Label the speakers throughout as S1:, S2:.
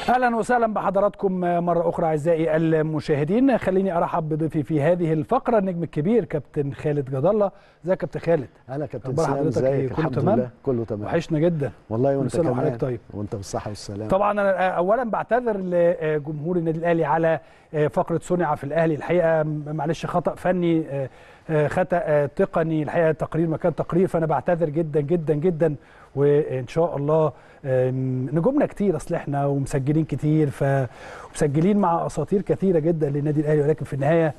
S1: اهلا وسهلا بحضراتكم مره اخرى اعزائي المشاهدين خليني ارحب بضيفي في هذه الفقره النجم الكبير كابتن خالد جد الله ازيك يا كابتن خالد
S2: اهلا كابتن
S1: أخبار
S2: سام
S1: حضرتك
S2: ازيك
S1: إيه؟ كله
S2: الحمد
S1: تمام؟
S2: لله كله تمام
S1: وحشنا جدا
S2: والله
S1: كل
S2: وانت
S1: سنة
S2: كمان
S1: وحضرتك طيب.
S2: وانت بالصحه والسلامه
S1: طبعا انا اولا بعتذر لجمهور النادي الاهلي على فقره صنع في الاهلي الحقيقه معلش خطا فني خطا تقني الحقيقه تقرير مكان تقرير فانا بعتذر جدا جدا جدا وان شاء الله نجومنا كتير اصل احنا ومسجلين كتير فمسجلين مع اساطير كثيره جدا للنادي الاهلي ولكن في النهايه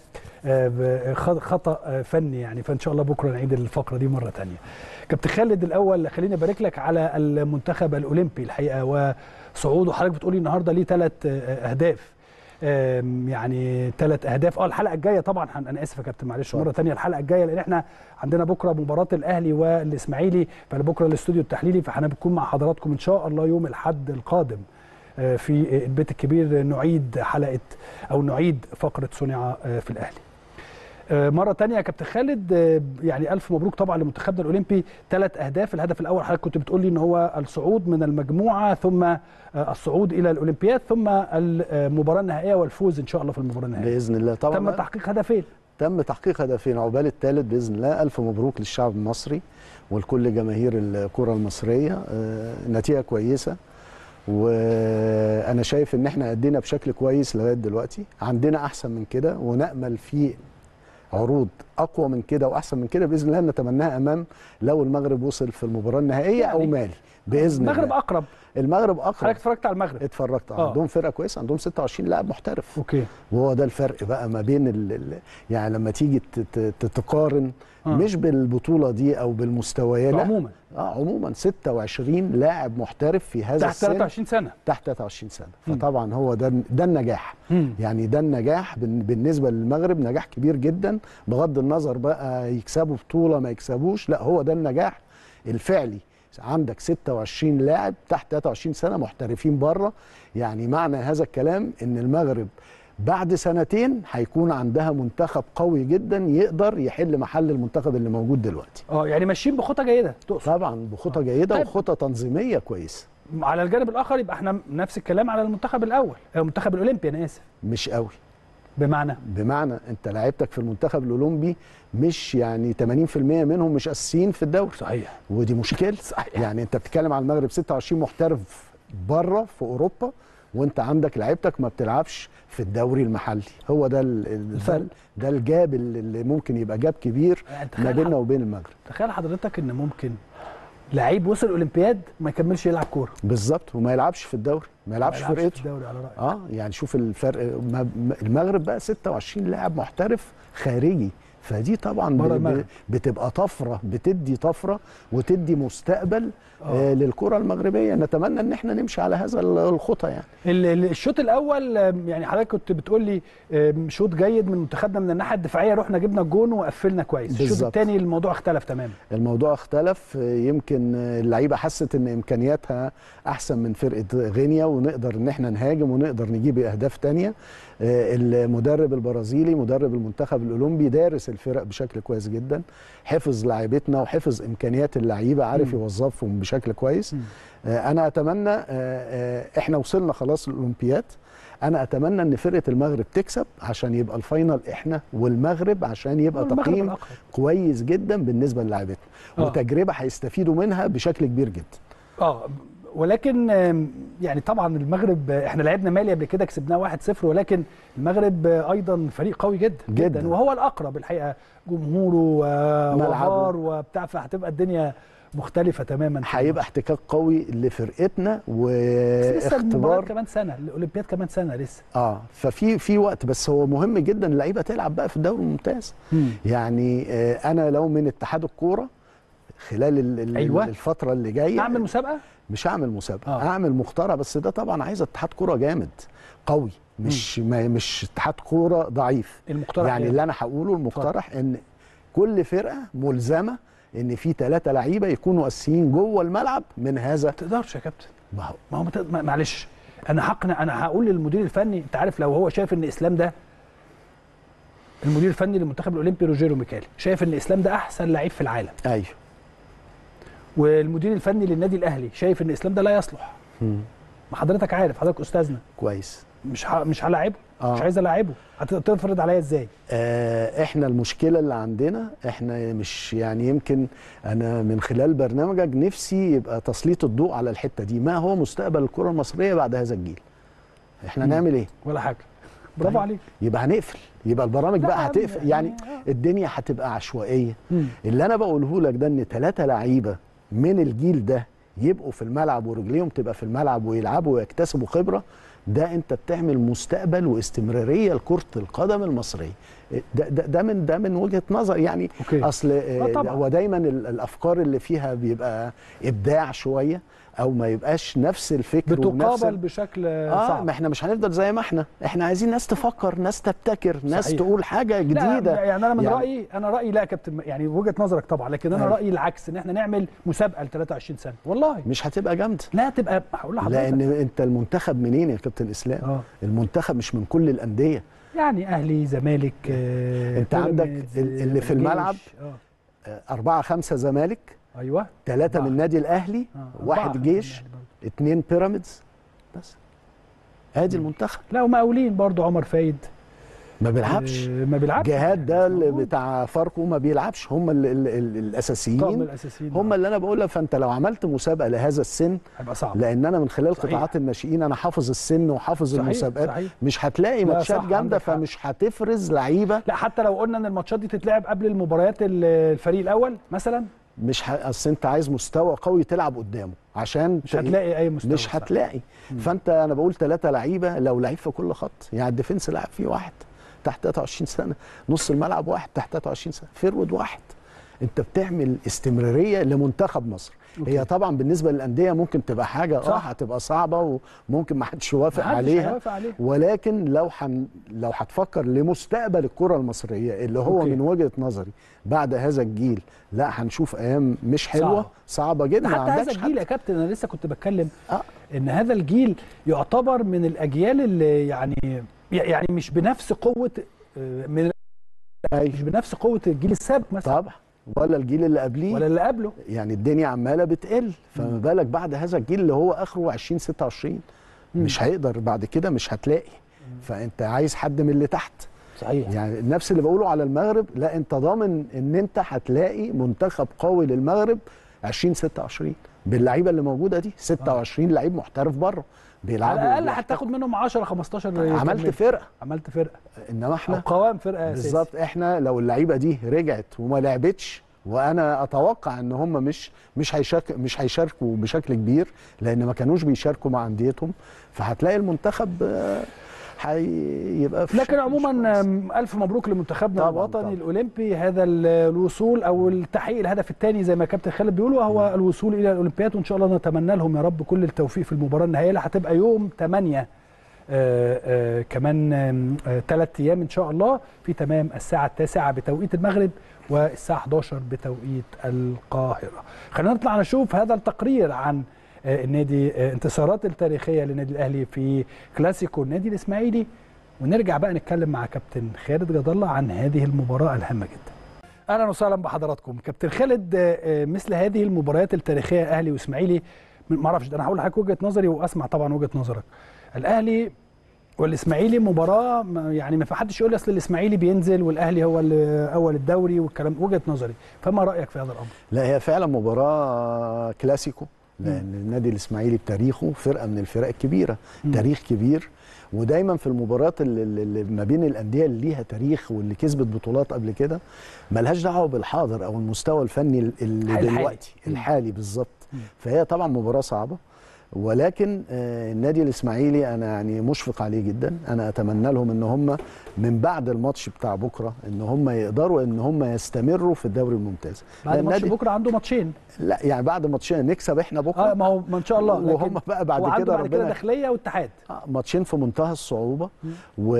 S1: خطا فني يعني فان شاء الله بكره نعيد الفقره دي مره ثانيه كابتن خالد الاول خليني ابارك لك على المنتخب الاولمبي الحقيقه وصعوده حضرتك بتقولي النهارده ليه ثلاث اهداف يعني ثلاث اهداف اه الحلقه الجايه طبعا انا اسف يا كابتن معلش مره ثانيه الحلقه الجايه لان احنا عندنا بكره مباراه الاهلي والاسماعيلي فانا بكره الاستوديو التحليلي فهنكون مع حضراتكم ان شاء الله يوم الاحد القادم في البيت الكبير نعيد حلقه او نعيد فقره صنع في الاهلي مرة تانية يا كابتن خالد يعني ألف مبروك طبعا لمنتخبنا الأولمبي ثلاث أهداف الهدف الأول حضرتك كنت بتقول لي إن هو الصعود من المجموعة ثم الصعود إلى الأولمبياد ثم المباراة النهائية والفوز إن شاء الله في المباراة النهائية
S2: باذن الله طبعا
S1: تم تحقيق هدفين
S2: تم تحقيق هدفين عقبال الثالث باذن الله الف مبروك للشعب المصري ولكل جماهير الكره المصريه آه، نتيجه كويسه وانا شايف ان احنا ادينا بشكل كويس لغايه دلوقتي عندنا احسن من كده ونامل في عروض اقوى من كده واحسن من كده باذن الله نتمناها امام لو المغرب وصل في المباراه النهائيه او
S1: يعني
S2: مالي باذن
S1: المغرب
S2: الله
S1: أقرب
S2: المغرب اقرب
S1: حضرتك اتفرجت على المغرب
S2: اتفرجت
S1: آه.
S2: عندهم فرقه كويسه عندهم 26 لاعب محترف
S1: أوكي
S2: وهو ده الفرق بقى ما بين ال ال يعني لما تيجي ت- ت- تتقارن
S1: آه.
S2: مش بالبطوله دي او بالمستويات لا
S1: عموما
S2: اه عموما 26 لاعب محترف في هذا
S1: تحت
S2: السن
S1: 23 سنة
S2: تحت 23 سنه
S1: مم.
S2: فطبعا هو ده ده النجاح
S1: مم.
S2: يعني ده النجاح بال- بالنسبه للمغرب نجاح كبير جدا بغض النظر بقى يكسبوا بطوله ما يكسبوش لا هو ده النجاح الفعلي عندك 26 لاعب تحت 23 سنه محترفين بره يعني معنى هذا الكلام ان المغرب بعد سنتين هيكون عندها منتخب قوي جدا يقدر يحل محل المنتخب اللي موجود دلوقتي
S1: اه يعني ماشيين بخطى جيدة تقصد
S2: طبعا بخطى جيده
S1: طيب.
S2: وخطى تنظيميه كويسه
S1: على الجانب الآخر يبقى احنا نفس الكلام على المنتخب الأول آه، المنتخب الأولمبي أنا آسف
S2: مش قوي
S1: بمعنى
S2: بمعنى انت لعيبتك في المنتخب الاولمبي مش يعني 80% منهم مش اساسيين في الدوري
S1: صحيح
S2: ودي مشكله
S1: صحيح.
S2: يعني انت بتتكلم على المغرب 26 محترف بره في اوروبا وانت عندك لعيبتك ما بتلعبش في الدوري المحلي هو ده ال- ال-
S1: الفرق.
S2: ده, ده الجاب اللي اللي ممكن يبقى جاب كبير
S1: يعني
S2: ما
S1: تخيل
S2: بيننا وبين المغرب
S1: تخيل حضرتك ان ممكن لعيب وصل اولمبياد ما يكملش يلعب كوره
S2: بالظبط وما يلعبش في الدوري ما يلعبش
S1: ما
S2: فرقته
S1: في الدوري على رايك
S2: اه يعني شوف الفرق ما- ما- المغرب بقى 26 لاعب محترف خارجي فدي طبعا
S1: بره
S2: ب-
S1: المغرب.
S2: ب- بتبقى طفره بتدي طفره وتدي مستقبل
S1: آه.
S2: آه للكره المغربيه نتمنى ان احنا نمشي على هذا ال- الخطى يعني
S1: ال- ال- الشوط الاول آم، يعني حضرتك كنت بتقول لي آم، شوط جيد من منتخبنا من الناحيه الدفاعيه رحنا جبنا الجون وقفلنا كويس الشوط
S2: بالظبط.
S1: الثاني الموضوع اختلف تماما
S2: الموضوع اختلف آه، يمكن آه، اللعيبه حست ان امكانياتها احسن من فرقه غينيا ونقدر ان احنا نهاجم ونقدر نجيب اهداف تانية آه، المدرب البرازيلي مدرب المنتخب الاولمبي دارس الفرق بشكل كويس جدا حفظ لعيبتنا وحفظ امكانيات اللعيبه عارف
S1: مم.
S2: يوظفهم بشكل كويس
S1: مم.
S2: آه، انا اتمنى آه، آه، احنا وصلنا خلاص الاولمبياد انا اتمنى ان فرقه المغرب تكسب عشان يبقى الفاينل احنا والمغرب عشان يبقى
S1: المغرب
S2: تقييم
S1: الأقرب.
S2: كويس جدا بالنسبه للاعيبتنا
S1: آه.
S2: وتجربه هيستفيدوا منها بشكل كبير جدا
S1: اه ولكن آم، يعني طبعا المغرب آه، احنا لعبنا مالي قبل كده كسبناه 1-0 ولكن المغرب آه، ايضا فريق قوي جدا
S2: جداً.
S1: وهو الاقرب الحقيقه جمهوره
S2: ملعبه.
S1: وغار وبتاع فهتبقى الدنيا مختلفه تماما في
S2: هيبقى احتكاك قوي لفرقتنا
S1: بس لسه المباراه
S2: واختبار
S1: كمان سنه الاولمبياد كمان سنه لسه
S2: اه ففي في وقت بس هو مهم جدا اللعيبه تلعب بقى في الدوري الممتاز يعني آه انا لو من اتحاد الكوره خلال ال- ال-
S1: أيوة.
S2: الفتره اللي جايه
S1: اعمل مسابقه
S2: مش هعمل مسابقه
S1: آه.
S2: آه. اعمل مخترع بس ده طبعا عايز اتحاد كوره جامد قوي مش ما مش اتحاد كوره ضعيف
S1: المقترح
S2: يعني
S1: إيه؟
S2: اللي انا هقوله المقترح ان كل فرقه ملزمه ان في ثلاثه لعيبه يكونوا اساسيين جوه الملعب من هذا
S1: ما تقدرش يا كابتن
S2: ما هو
S1: ما هو ما تقدر- ما- معلش انا هقنع انا هقول للمدير الفني انت عارف لو هو شايف ان اسلام ده المدير الفني للمنتخب الاولمبي روجيرو ميكالي شايف ان اسلام ده احسن لعيب في العالم
S2: ايوه
S1: والمدير الفني للنادي الاهلي شايف ان اسلام ده لا يصلح
S2: مم.
S1: ما حضرتك عارف حضرتك استاذنا
S2: كويس
S1: مش ه... مش هلاعبه
S2: آه.
S1: مش عايز العبه هتفرض عليا ازاي
S2: آه، احنا المشكله اللي عندنا احنا مش يعني يمكن انا من خلال برنامجك نفسي يبقى تسليط الضوء على الحته دي ما هو مستقبل الكره المصريه بعد هذا الجيل احنا
S1: مم.
S2: نعمل ايه
S1: ولا حاجه برافو
S2: طيب.
S1: عليك
S2: يبقى هنقفل يبقى البرامج
S1: لا
S2: بقى
S1: يا عم،
S2: هتقفل يعني
S1: آه.
S2: الدنيا هتبقى عشوائيه
S1: مم.
S2: اللي انا بقوله لك ده ان ثلاثه لعيبه من الجيل ده يبقوا في الملعب ورجليهم تبقى في الملعب ويلعبوا ويكتسبوا خبره ده انت بتعمل مستقبل واستمراريه لكره القدم المصريه ده, ده, ده من ده من وجهه نظر يعني
S1: أوكي.
S2: اصل آه،
S1: آه طبعا.
S2: هو دايما ال- الافكار اللي فيها بيبقى ابداع شويه او ما يبقاش نفس الفكر ونفس
S1: بتقابل
S2: ال-
S1: بشكل
S2: اه
S1: صعب
S2: ما احنا مش هنفضل زي ما احنا احنا عايزين ناس تفكر ناس تبتكر ناس
S1: صحيح.
S2: تقول حاجه جديده
S1: لا يعني انا من
S2: يعني-
S1: رايي انا رايي لا يا كابتن يعني وجهه نظرك طبعا لكن انا
S2: أيوة.
S1: رايي العكس ان احنا نعمل مسابقه ل 23 سنه والله
S2: مش هتبقى جامده
S1: لا تبقى هقول لحضرتك
S2: لان انت المنتخب منين يا كابتن اسلام
S1: اه
S2: المنتخب مش من كل الانديه
S1: يعني اهلي زمالك آه
S2: أنت عندك
S1: بيراميدز،
S2: ال- اللي في
S1: الجيش.
S2: الملعب
S1: اه
S2: آه، أربعة خمسة زمالك
S1: ايوه
S2: ثلاثة
S1: أربعة.
S2: من النادي الأهلي
S1: آه.
S2: واحد
S1: أربعة
S2: جيش
S1: في الأهلي برضه.
S2: اتنين بيراميدز بس ادي المنتخب
S1: لا ومقاولين برضو عمر فايد
S2: ما بيلعبش
S1: آه ما بيلعبش
S2: جهاد ده
S1: مش
S2: اللي
S1: موجود.
S2: بتاع فاركو ما بيلعبش هم ال ال ال
S1: طقم
S2: الاساسيين
S1: الاساسيين
S2: هم اللي انا بقول لك فانت لو عملت مسابقه لهذا السن
S1: هيبقى صعب
S2: لان انا من خلال
S1: صحيح.
S2: قطاعات الناشئين انا حافظ السن وحافظ
S1: صحيح،
S2: المسابقات
S1: صحيح.
S2: مش هتلاقي
S1: لا،
S2: ماتشات
S1: صح،
S2: جامده
S1: عندك حق.
S2: فمش هتفرز لعيبه
S1: لا حتى لو قلنا ان الماتشات دي تتلعب قبل المباريات ال- الفريق الاول مثلا
S2: مش ه... اصل انت عايز مستوى قوي تلعب قدامه عشان
S1: مش
S2: ت-
S1: هتلاقي اي مستوى
S2: مش
S1: صح.
S2: هتلاقي فانت انا بقول ثلاثه لعيبه لو لعيب في كل خط يعني الديفنس لاعب فيه واحد تحت 23 سنه نص الملعب واحد تحت 23 سنه فيرود واحد انت بتعمل استمراريه لمنتخب مصر
S1: أوكي.
S2: هي طبعا بالنسبه للانديه ممكن تبقى حاجه اه
S1: صح.
S2: هتبقى صعبه وممكن ما حدش يوافق
S1: محدش
S2: عليها
S1: هيوافق عليها.
S2: ولكن لو حن لو هتفكر لمستقبل الكره المصريه اللي هو
S1: أوكي.
S2: من وجهه نظري بعد هذا الجيل لا هنشوف ايام مش حلوه
S1: صعبة.
S2: صعبه جدا ما
S1: حتى هذا
S2: عندكش
S1: الجيل يا كابتن انا لسه كنت بتكلم
S2: آه.
S1: ان هذا الجيل يعتبر من الاجيال اللي يعني يعني مش بنفس قوه آه، من
S2: أيوة.
S1: مش بنفس قوه الجيل السابق مثلا
S2: طبعا ولا الجيل اللي قبليه
S1: ولا اللي قبله
S2: يعني الدنيا عماله بتقل فما بالك بعد هذا الجيل اللي هو اخره 20 26 مش هيقدر بعد كده مش هتلاقي فانت عايز حد من اللي تحت
S1: صحيح
S2: يعني نفس اللي بقوله على المغرب لا انت ضامن ان انت هتلاقي منتخب قوي للمغرب 20 26 باللعيبه اللي موجوده دي 26 لعيب محترف بره
S1: على
S2: بيلعبوا
S1: الاقل
S2: وبيحتكوا.
S1: هتاخد منهم 10 15
S2: عملت
S1: يكملوا.
S2: فرقه
S1: عملت فرقه
S2: انما
S1: او
S2: احنا
S1: قوام فرقه أساسي.
S2: بالظبط احنا لو اللعيبه دي رجعت وما لعبتش وانا اتوقع ان هم مش مش هيشارك مش هيشاركوا بشكل كبير لان ما كانوش بيشاركوا مع انديتهم فهتلاقي المنتخب آه، هيبقى في
S1: لكن
S2: شكل مش
S1: عموما
S2: كويس.
S1: آم، الف مبروك لمنتخبنا
S2: طبعاً،
S1: الوطني
S2: طبعاً.
S1: الاولمبي هذا ال- الوصول او التحقيق الهدف الثاني زي ما كابتن خالد بيقول وهو الوصول الى الاولمبياد وان شاء الله نتمنى لهم يا رب كل التوفيق في المباراه النهائيه اللي هتبقى يوم 8 آه، آه، كمان ثلاث ايام ان شاء الله في تمام الساعه التاسعة بتوقيت المغرب والساعه 11 بتوقيت القاهره. خلينا نطلع نشوف هذا التقرير عن آه، النادي آه، انتصارات التاريخيه للنادي الاهلي في كلاسيكو النادي الاسماعيلي ونرجع بقى نتكلم مع كابتن خالد جد الله عن هذه المباراه الهامه جدا. اهلا وسهلا بحضراتكم كابتن خالد آه، آه، مثل هذه المباريات التاريخيه اهلي واسماعيلي ما اعرفش ده انا هقول لحضرتك وجهه نظري واسمع طبعا وجهه نظرك. الاهلي والاسماعيلي مباراه ما- يعني ما في حدش يقول لي اصل الاسماعيلي بينزل والاهلي هو اللي اول الدوري والكلام وجهه نظري فما رايك في هذا الامر؟
S2: لا هي فعلا مباراه كلاسيكو لان النادي الاسماعيلي بتاريخه فرقه من الفرق الكبيره
S1: مم.
S2: تاريخ كبير ودايما في المباريات اللي, اللي اللي ما بين الانديه اللي ليها تاريخ واللي كسبت بطولات قبل كده ملهاش دعوه بالحاضر او المستوى الفني اللي
S1: الحالي.
S2: دلوقتي
S1: مم.
S2: الحالي بالظبط
S1: مم.
S2: فهي طبعا مباراه صعبه ولكن آه، النادي الاسماعيلي انا يعني مشفق عليه جدا انا اتمنى لهم ان هم من بعد الماتش بتاع بكره ان هم يقدروا ان هم يستمروا في الدوري الممتاز
S1: بعد
S2: لأن
S1: ماتش
S2: النادي-
S1: بكره عنده ماتشين
S2: لا يعني بعد ماتشين نكسب احنا بكره
S1: اه ما هو ما ان شاء الله لكن
S2: وهم بقى بعد
S1: هو عنده
S2: كده
S1: بعد كده
S2: ربنا
S1: داخليه واتحاد
S2: آه، ماتشين في منتهى الصعوبه
S1: مم.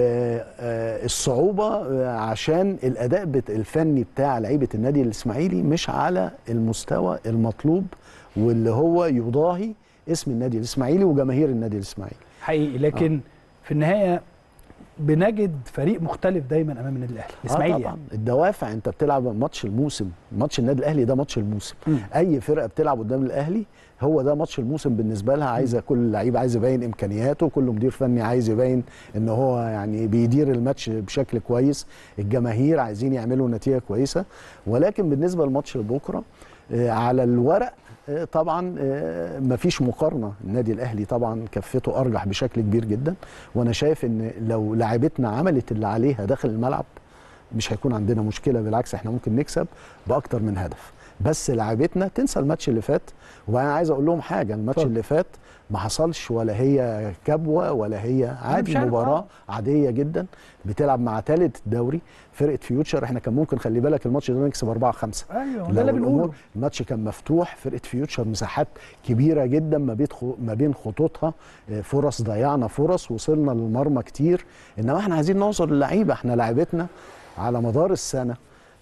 S2: والصعوبه عشان الاداء بت- الفني بتاع لعيبه النادي الاسماعيلي مش على المستوى المطلوب واللي هو يضاهي اسم النادي الاسماعيلي وجماهير النادي الاسماعيلي
S1: حقيقي لكن في النهايه بنجد فريق مختلف دايما امام النادي الاهلي
S2: آه
S1: الاسماعيلي
S2: طبعا
S1: يعني.
S2: الدوافع انت بتلعب ماتش الموسم ماتش النادي الاهلي ده ماتش الموسم
S1: مم.
S2: اي فرقه بتلعب قدام الاهلي هو ده ماتش الموسم بالنسبه لها عايزه كل لعيب عايز يبين امكانياته كل مدير فني عايز يبين ان هو يعني بيدير الماتش بشكل كويس الجماهير عايزين يعملوا نتيجه كويسه ولكن بالنسبه لماتش بكره آه، على الورق آه، طبعا آه، مفيش مقارنه النادي الاهلي طبعا كفته ارجح بشكل كبير جدا وانا شايف ان لو لاعبتنا عملت اللي عليها داخل الملعب مش هيكون عندنا مشكله بالعكس احنا ممكن نكسب باكتر من هدف بس لعبتنا تنسى الماتش اللي فات وانا عايز اقول لهم حاجه الماتش
S1: اتفضل.
S2: اللي فات ما حصلش ولا هي كبوه ولا هي عادي
S1: مش عارف،
S2: مباراه
S1: آه.
S2: عاديه جدا بتلعب مع ثالث الدوري فرقه فيوتشر احنا كان ممكن خلي بالك الماتش ده نكسب 4 5
S1: ايوه ده اللي
S2: لو
S1: بنقوله
S2: الأمور- الماتش كان مفتوح فرقه فيوتشر مساحات كبيره جدا ما بين خو- ما بين خطوطها آه، فرص ضيعنا فرص وصلنا للمرمى كتير انما احنا عايزين نوصل للعيبه احنا لعيبتنا على مدار السنه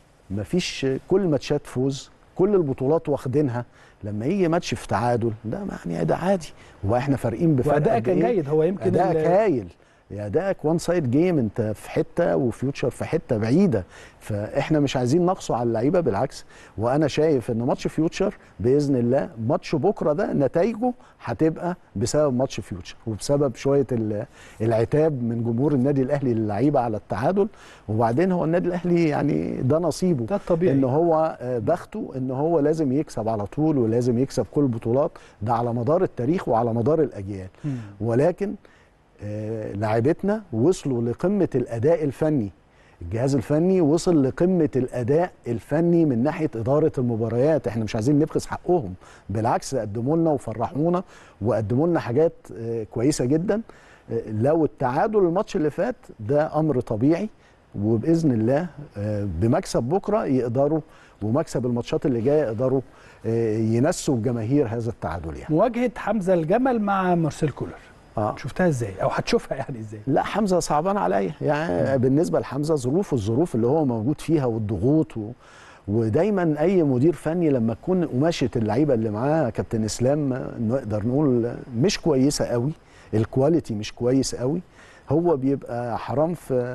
S2: مفيش كل ماتشات فوز كل البطولات واخدينها لما يجي ماتش في تعادل ده يعني ده عادي هو احنا فارقين بفرق
S1: وادائك
S2: قد
S1: كان
S2: إيه؟
S1: جيد هو يمكن
S2: ادائك
S1: ال-
S2: هايل يا ادائك وان سايد جيم انت في حته وفيوتشر في حته بعيده فاحنا مش عايزين نقصوا على اللعيبه بالعكس وانا شايف ان ماتش فيوتشر باذن الله ماتش بكره ده نتائجه هتبقى بسبب ماتش فيوتشر وبسبب شويه ال- العتاب من جمهور النادي الاهلي للعيبه على التعادل وبعدين هو النادي الاهلي يعني ده نصيبه
S1: ده الطبيعي
S2: ان هو آه، بخته ان هو لازم يكسب على طول ولازم يكسب كل البطولات ده على مدار التاريخ وعلى مدار الاجيال
S1: مم.
S2: ولكن آه، لاعبتنا وصلوا لقمه الاداء الفني الجهاز الفني وصل لقمه الاداء الفني من ناحيه اداره المباريات احنا مش عايزين نبخس حقهم بالعكس قدموا لنا وفرحونا وقدموا لنا حاجات آه، كويسه جدا آه، لو التعادل الماتش اللي فات ده امر طبيعي وباذن الله آه، بمكسب بكره يقدروا ومكسب الماتشات اللي جايه يقدروا آه، ينسوا الجماهير هذا التعادل يعني
S1: مواجهه حمزه الجمل مع مارسيل كولر
S2: اه
S1: شفتها ازاي او هتشوفها يعني ازاي
S2: لا حمزه صعبان عليا يعني بالنسبه لحمزه ظروفه الظروف اللي هو موجود فيها والضغوط و... ودايما اي مدير فني لما تكون قماشه اللعيبه اللي معاه كابتن اسلام نقدر نقول مش كويسه قوي الكواليتي مش كويس قوي هو بيبقى حرام في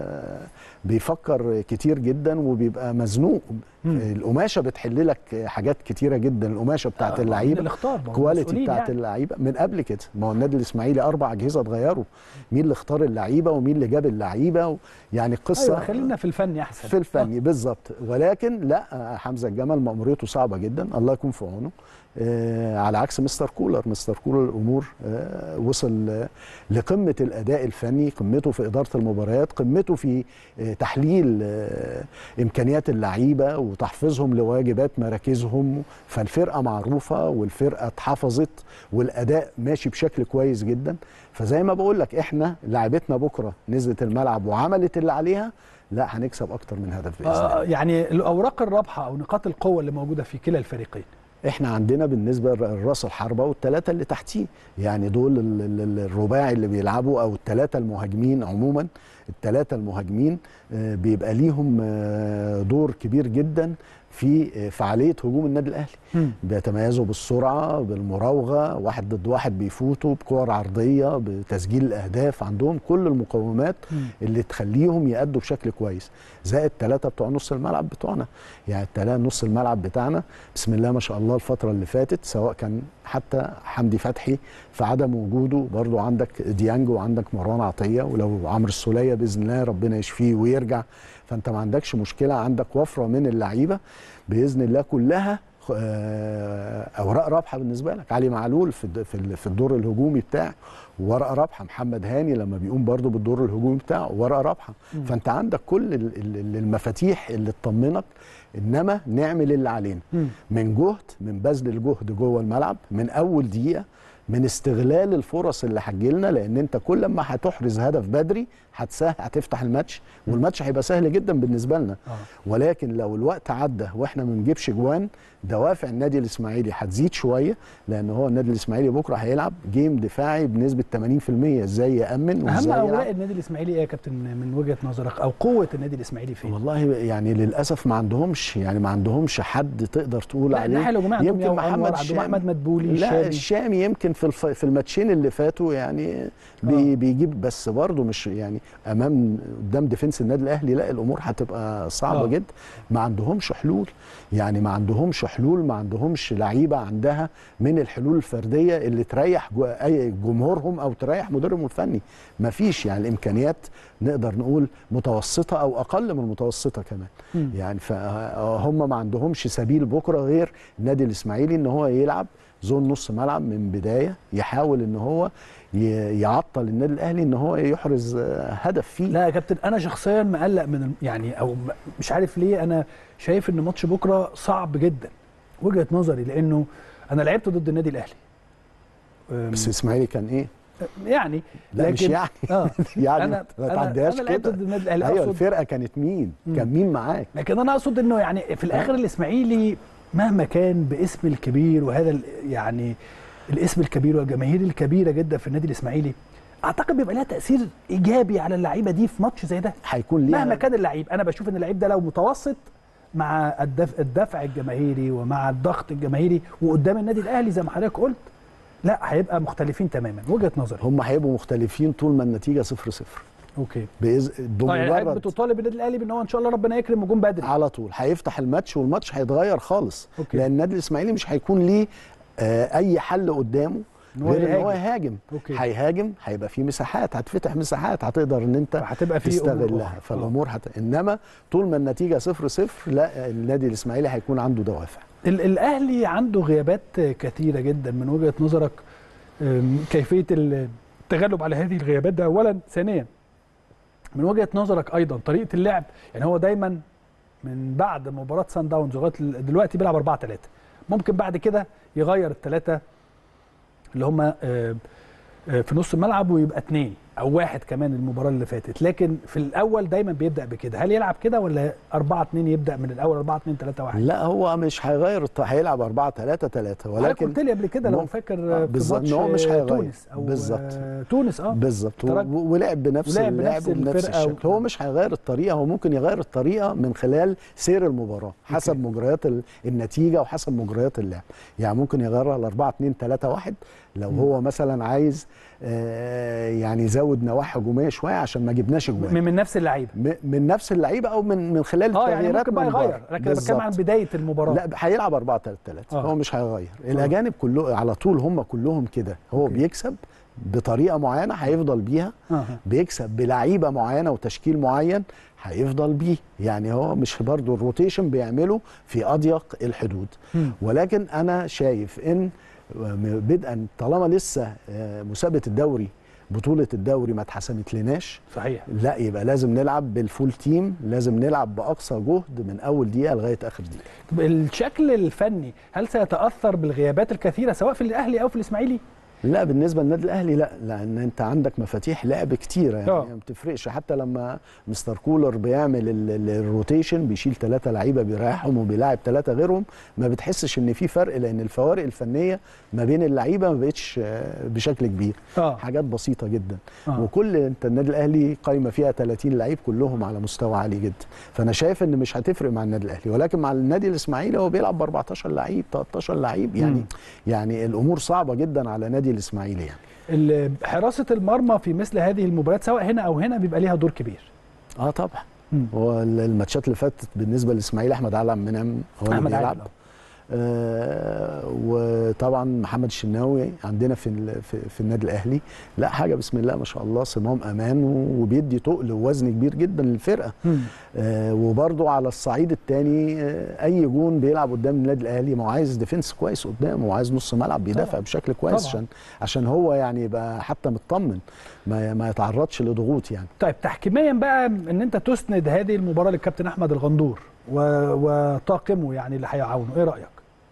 S2: بيفكر كتير جدا وبيبقى مزنوق
S1: مم.
S2: القماشه بتحل لك حاجات كتيره جدا القماشه بتاعت
S1: آه، مين
S2: اللعيبه
S1: اللي اختار ما هو
S2: الكواليتي
S1: المسؤولين
S2: بتاعت
S1: يعني.
S2: اللعيبه من قبل كده ما هو النادي الاسماعيلي اربع اجهزه اتغيروا مين اللي اختار اللعيبه ومين اللي جاب اللعيبه و... يعني القصه
S1: ايوه خلينا في الفن احسن
S2: في الفني بالظبط ولكن لا حمزه الجمل مأموريته صعبه جدا الله يكون في عونه آه على عكس مستر كولر مستر كولر الامور آه وصل آه لقمه الاداء الفني قمته في اداره المباريات قمته في آه تحليل آه امكانيات اللعيبه وتحفيظهم لواجبات مراكزهم فالفرقه معروفه والفرقه اتحفظت والاداء ماشي بشكل كويس جدا فزي ما بقول لك احنا لعبتنا بكره نزلت الملعب وعملت اللي عليها لا هنكسب اكتر من هدف باذن الله
S1: آه يعني الاوراق الرابحه او نقاط القوه اللي موجوده في كلا الفريقين
S2: احنا عندنا بالنسبه لراس الحربه والثلاثه اللي تحتيه يعني دول ال- ال- ال- الرباعي اللي بيلعبوا او الثلاثه المهاجمين عموما الثلاثه المهاجمين آه، بيبقى ليهم آه، دور كبير جدا في آه، فعاليه هجوم النادي الاهلي
S1: مم.
S2: بيتميزوا بالسرعه بالمراوغه واحد ضد واحد بيفوتوا بكور عرضيه بتسجيل الاهداف عندهم كل المقومات
S1: مم.
S2: اللي تخليهم يأدوا بشكل كويس زائد ثلاثة بتوع نص الملعب بتوعنا يعني الثلاثة نص الملعب بتاعنا بسم الله ما شاء الله الفترة اللي فاتت سواء كان حتى حمدي فتحي في عدم وجوده برضو عندك ديانج وعندك مروان عطية ولو عمرو السولية بإذن الله ربنا يشفيه ويرجع فأنت ما عندكش مشكلة عندك وفرة من اللعيبة بإذن الله كلها آه، اوراق رابحه بالنسبه لك علي معلول في الد- في ال- في الدور الهجومي بتاعه ورقه رابحه محمد هاني لما بيقوم برضه بالدور الهجومي بتاعه ورقه رابحه
S1: مم.
S2: فانت عندك كل ال- ال- المفاتيح اللي تطمنك انما نعمل اللي علينا
S1: مم.
S2: من جهد من بذل الجهد جوه الملعب من اول دقيقه من استغلال الفرص اللي هتجيلنا لان انت كل ما هتحرز هدف بدري هتسهل هتفتح الماتش والماتش هيبقى سهل جدا بالنسبه لنا
S1: آه.
S2: ولكن لو الوقت عدى واحنا ما بنجيبش جوان دوافع النادي الاسماعيلي هتزيد شويه لان هو النادي الاسماعيلي بكره هيلعب جيم دفاعي بنسبه 80% ازاي يامن
S1: اهم
S2: وازاي
S1: اوراق
S2: يلعب
S1: النادي الاسماعيلي ايه يا كابتن من وجهه نظرك او قوه النادي الاسماعيلي فين؟
S2: والله يعني للاسف ما عندهمش يعني ما عندهمش حد تقدر تقول
S1: لا
S2: عليه
S1: الناحيه الهجوميه عندهم
S2: يمكن
S1: يمكن
S2: محمد
S1: محمد عندهم
S2: الشامي.
S1: احمد مدبولي
S2: لا
S1: الشامي
S2: الشامي يمكن يمكن في الف... في الماتشين اللي فاتوا يعني بي...
S1: آه.
S2: بيجيب بس برضه مش يعني امام قدام ديفنس النادي الاهلي لا الامور هتبقى صعبه
S1: آه.
S2: جدا ما عندهمش حلول يعني ما عندهمش حلول ما عندهمش لعيبه عندها من الحلول الفرديه اللي تريح جو... اي جمهورهم او تريح مدربهم الفني ما فيش يعني الامكانيات نقدر نقول متوسطه او اقل من المتوسطه كمان
S1: مم.
S2: يعني فهم ما عندهمش سبيل بكره غير النادي الاسماعيلي ان هو يلعب زون نص ملعب من بدايه يحاول ان هو ي- يعطل النادي الاهلي ان هو يحرز آه، هدف فيه
S1: لا يا كابتن انا شخصيا مقلق من الم- يعني او م- مش عارف ليه انا شايف ان ماتش بكره صعب جدا وجهه نظري لانه انا لعبت ضد النادي الاهلي أم،
S2: بس الاسماعيلي كان ايه؟
S1: يعني
S2: لا مش يعني
S1: اه
S2: يعني
S1: انا
S2: ما
S1: انا
S2: تعديهاش
S1: انا لعبت
S2: كده
S1: ضد النادي الاهلي
S2: ايوه
S1: اقصد
S2: الفرقه كانت مين؟
S1: مم.
S2: كان مين معاك؟
S1: لكن انا اقصد انه يعني في الاخر الاسماعيلي مهما كان باسم الكبير وهذا ال- يعني الاسم الكبير والجماهير الكبيره جدا في النادي الاسماعيلي اعتقد بيبقى لها تاثير ايجابي على اللعيبه دي في ماتش زي ده
S2: هيكون ليها
S1: مهما كان اللعيب انا بشوف ان اللعيب ده لو متوسط مع الدفع, الدفع الجماهيري ومع الضغط الجماهيري وقدام النادي الاهلي زي ما حضرتك قلت لا هيبقى مختلفين تماما وجهه نظري
S2: هم هيبقوا مختلفين طول ما النتيجه 0 0
S1: اوكي
S2: بإذ...
S1: اه يعني حضرتك
S2: بمجرد
S1: بتطالب النادي الاهلي بان هو ان شاء الله ربنا يكرم وجون بدري
S2: على طول هيفتح الماتش والماتش هيتغير خالص
S1: أوكي.
S2: لان النادي الاسماعيلي مش هيكون ليه آه اي حل قدامه
S1: إن هو
S2: غير ان هو
S1: يهاجم.
S2: يهاجم
S1: أوكي.
S2: هيهاجم هيبقى في مساحات هتفتح مساحات هتقدر ان انت
S1: فهتبقى في أمور
S2: تستغلها
S1: أخرى.
S2: فالامور هت... انما طول ما النتيجه 0 0 لا النادي الاسماعيلي هيكون عنده دوافع
S1: ال- الاهلي عنده غيابات كثيره جدا من وجهه نظرك أم، كيفيه ال- التغلب على هذه الغيابات ده اولا ثانيا من وجهه نظرك ايضا طريقه اللعب يعني هو دايما من بعد مباراه سان داونز لغايه ال- دلوقتي بيلعب 4 3 ممكن بعد كده يغير الثلاثه اللي هم آه، آه، في نص الملعب ويبقى اثنين او واحد كمان المباراه اللي فاتت لكن في الاول دايما بيبدا بكده هل يلعب كده ولا 4 2 يبدا من الاول 4 2 3 1
S2: لا هو مش هيغير الط- هيلعب 4 3 3
S1: ولكن
S2: ولكن
S1: قلت لي قبل كده لو
S2: مم-
S1: فاكر
S2: آه،
S1: في
S2: بالظبط،
S1: ماتش
S2: إن هو مش هيغير.
S1: تونس او
S2: بالظبط.
S1: آه، تونس اه
S2: بالظبط و-
S1: ترجي.
S2: ولعب بنفس
S1: ولعب
S2: اللعب
S1: بنفس
S2: وبنفس
S1: الفرقة و-
S2: الشكل هو مش هيغير الطريقه هو ممكن يغير الطريقه من خلال سير المباراه حسب مجريات ال- النتيجه وحسب مجريات اللعب يعني ممكن يغيرها ل 4 2 3 1 لو
S1: مم.
S2: هو مثلا عايز آه، يعني يزود نواحي هجوميه شويه عشان ما جبناش اجوان
S1: من, من نفس اللعيبه
S2: م- من نفس اللعيبه او من من خلال
S1: اه يعني
S2: التغييرات
S1: ممكن بقى
S2: من بره.
S1: يغير لكن انا بتكلم عن
S2: بالظبط.
S1: بدايه المباراه
S2: لا هيلعب 4 3 3
S1: آه.
S2: هو مش هيغير الاجانب كله على طول هم كلهم كده هو
S1: أوكي.
S2: بيكسب بطريقه معينه هيفضل بيها
S1: آه.
S2: بيكسب بلعيبه معينه وتشكيل معين هيفضل بيه يعني هو مش برضو الروتيشن بيعمله في اضيق الحدود
S1: مم.
S2: ولكن انا شايف ان بدءا طالما لسه آه، مسابقه الدوري بطوله الدوري ما اتحسمت لناش
S1: صحيح
S2: لا يبقى لازم نلعب بالفول تيم لازم نلعب باقصى جهد من اول دقيقه لغايه اخر دقيقه
S1: طب الشكل الفني هل سيتاثر بالغيابات الكثيره سواء في الاهلي او في الاسماعيلي
S2: لا بالنسبه للنادي الاهلي لا لان انت عندك مفاتيح لعب كتيره يعني
S1: آه.
S2: ما بتفرقش حتى لما مستر كولر بيعمل ال- ال- الروتيشن بيشيل ثلاثه لعيبه بيريحهم وبيلاعب ثلاثه غيرهم ما بتحسش ان في فرق لان الفوارق الفنيه ما بين اللعيبه ما بقتش آه، بشكل كبير
S1: اه
S2: حاجات بسيطه جدا
S1: آه.
S2: وكل انت النادي الاهلي قايمه فيها 30 لعيب كلهم على مستوى عالي جدا فانا شايف ان مش هتفرق مع النادي الاهلي ولكن مع النادي الاسماعيلي هو بيلعب ب 14 لعيب 13 لعيب يعني
S1: مم.
S2: يعني الامور صعبه جدا على نادي الاسماعيلي يعني
S1: ال- حراسه المرمى في مثل هذه المباريات سواء هنا او هنا بيبقى ليها دور كبير
S2: اه طبعا
S1: مم.
S2: هو ال- الماتشات اللي فاتت بالنسبه للاسماعيلي احمد علي عبد المنعم هو اللي
S1: احمد
S2: بيلعب
S1: عادل
S2: آه وطبعا محمد الشناوي عندنا في ال- في, في النادي الاهلي لا حاجه بسم الله ما شاء الله صمام امان و- وبيدي تقل ووزن كبير جدا للفرقه
S1: مم.
S2: آه وبرضو على الصعيد الثاني آه اي جون بيلعب قدام النادي الاهلي ما هو عايز ديفنس كويس قدامه وعايز نص ملعب بيدافع
S1: طبعاً.
S2: بشكل كويس
S1: طبعاً.
S2: عشان عشان هو يعني يبقى حتى مطمن ما ما يتعرضش لضغوط يعني
S1: طيب تحكيميا بقى ان انت تسند هذه المباراه للكابتن احمد الغندور و... وطاقمه يعني اللي هيعاونه ايه رايك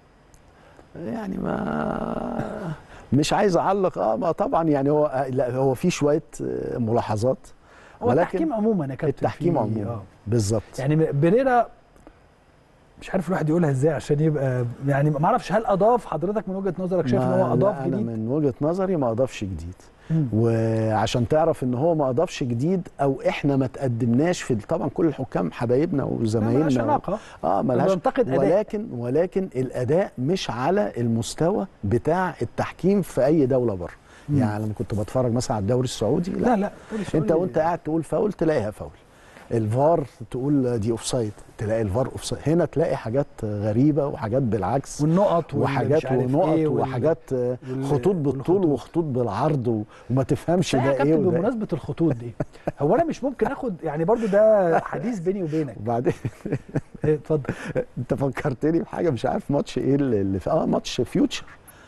S2: يعني ما مش عايز اعلق اه ما طبعا يعني هو لا هو في شويه آه، ملاحظات
S1: هو التحكيم عموما يا كابتن
S2: التحكيم
S1: فيه-
S2: عموما
S1: آه.
S2: بالظبط
S1: يعني بريرا مش عارف الواحد يقولها ازاي عشان يبقى يعني ما اعرفش هل اضاف حضرتك من وجهه نظرك شايف ان
S2: ما-
S1: هو اضاف
S2: لا، انا
S1: جديد
S2: من وجهه نظري ما اضافش جديد
S1: مم.
S2: وعشان تعرف ان هو ما اضافش جديد او احنا ما تقدمناش في طبعا كل الحكام حبايبنا
S1: لا، ملهاش
S2: وزمايلنا
S1: علاقه
S2: اه ملهاش
S1: بنتقد أداء.
S2: ولكن ولكن الاداء مش على المستوى بتاع التحكيم في اي دوله بره
S1: مم.
S2: يعني لما كنت بتفرج مثلا على الدوري السعودي لا,
S1: لا لا قولي
S2: انت
S1: سؤالي.
S2: وانت قاعد تقول فاول تلاقيها فاول الفار تقول دي اوفسايد تلاقي الفار اوفسايد هنا تلاقي حاجات غريبه وحاجات بالعكس
S1: والنقط والمش
S2: وحاجات
S1: عارف
S2: ونقط
S1: إيه وال-
S2: وحاجات آه،
S1: وال-
S2: خطوط بالطول
S1: والخطوط.
S2: وخطوط بالعرض و- وما تفهمش
S1: لا يا
S2: ده ايه
S1: كابتن
S2: وده إيه.
S1: بمناسبه الخطوط دي هو انا مش ممكن اخد يعني برضو ده حديث بيني وبينك
S2: وبعدين
S1: إيه، اتفضل
S2: انت فكرتني بحاجه مش عارف ماتش ايه اللي اللي في اه ماتش فيوتشر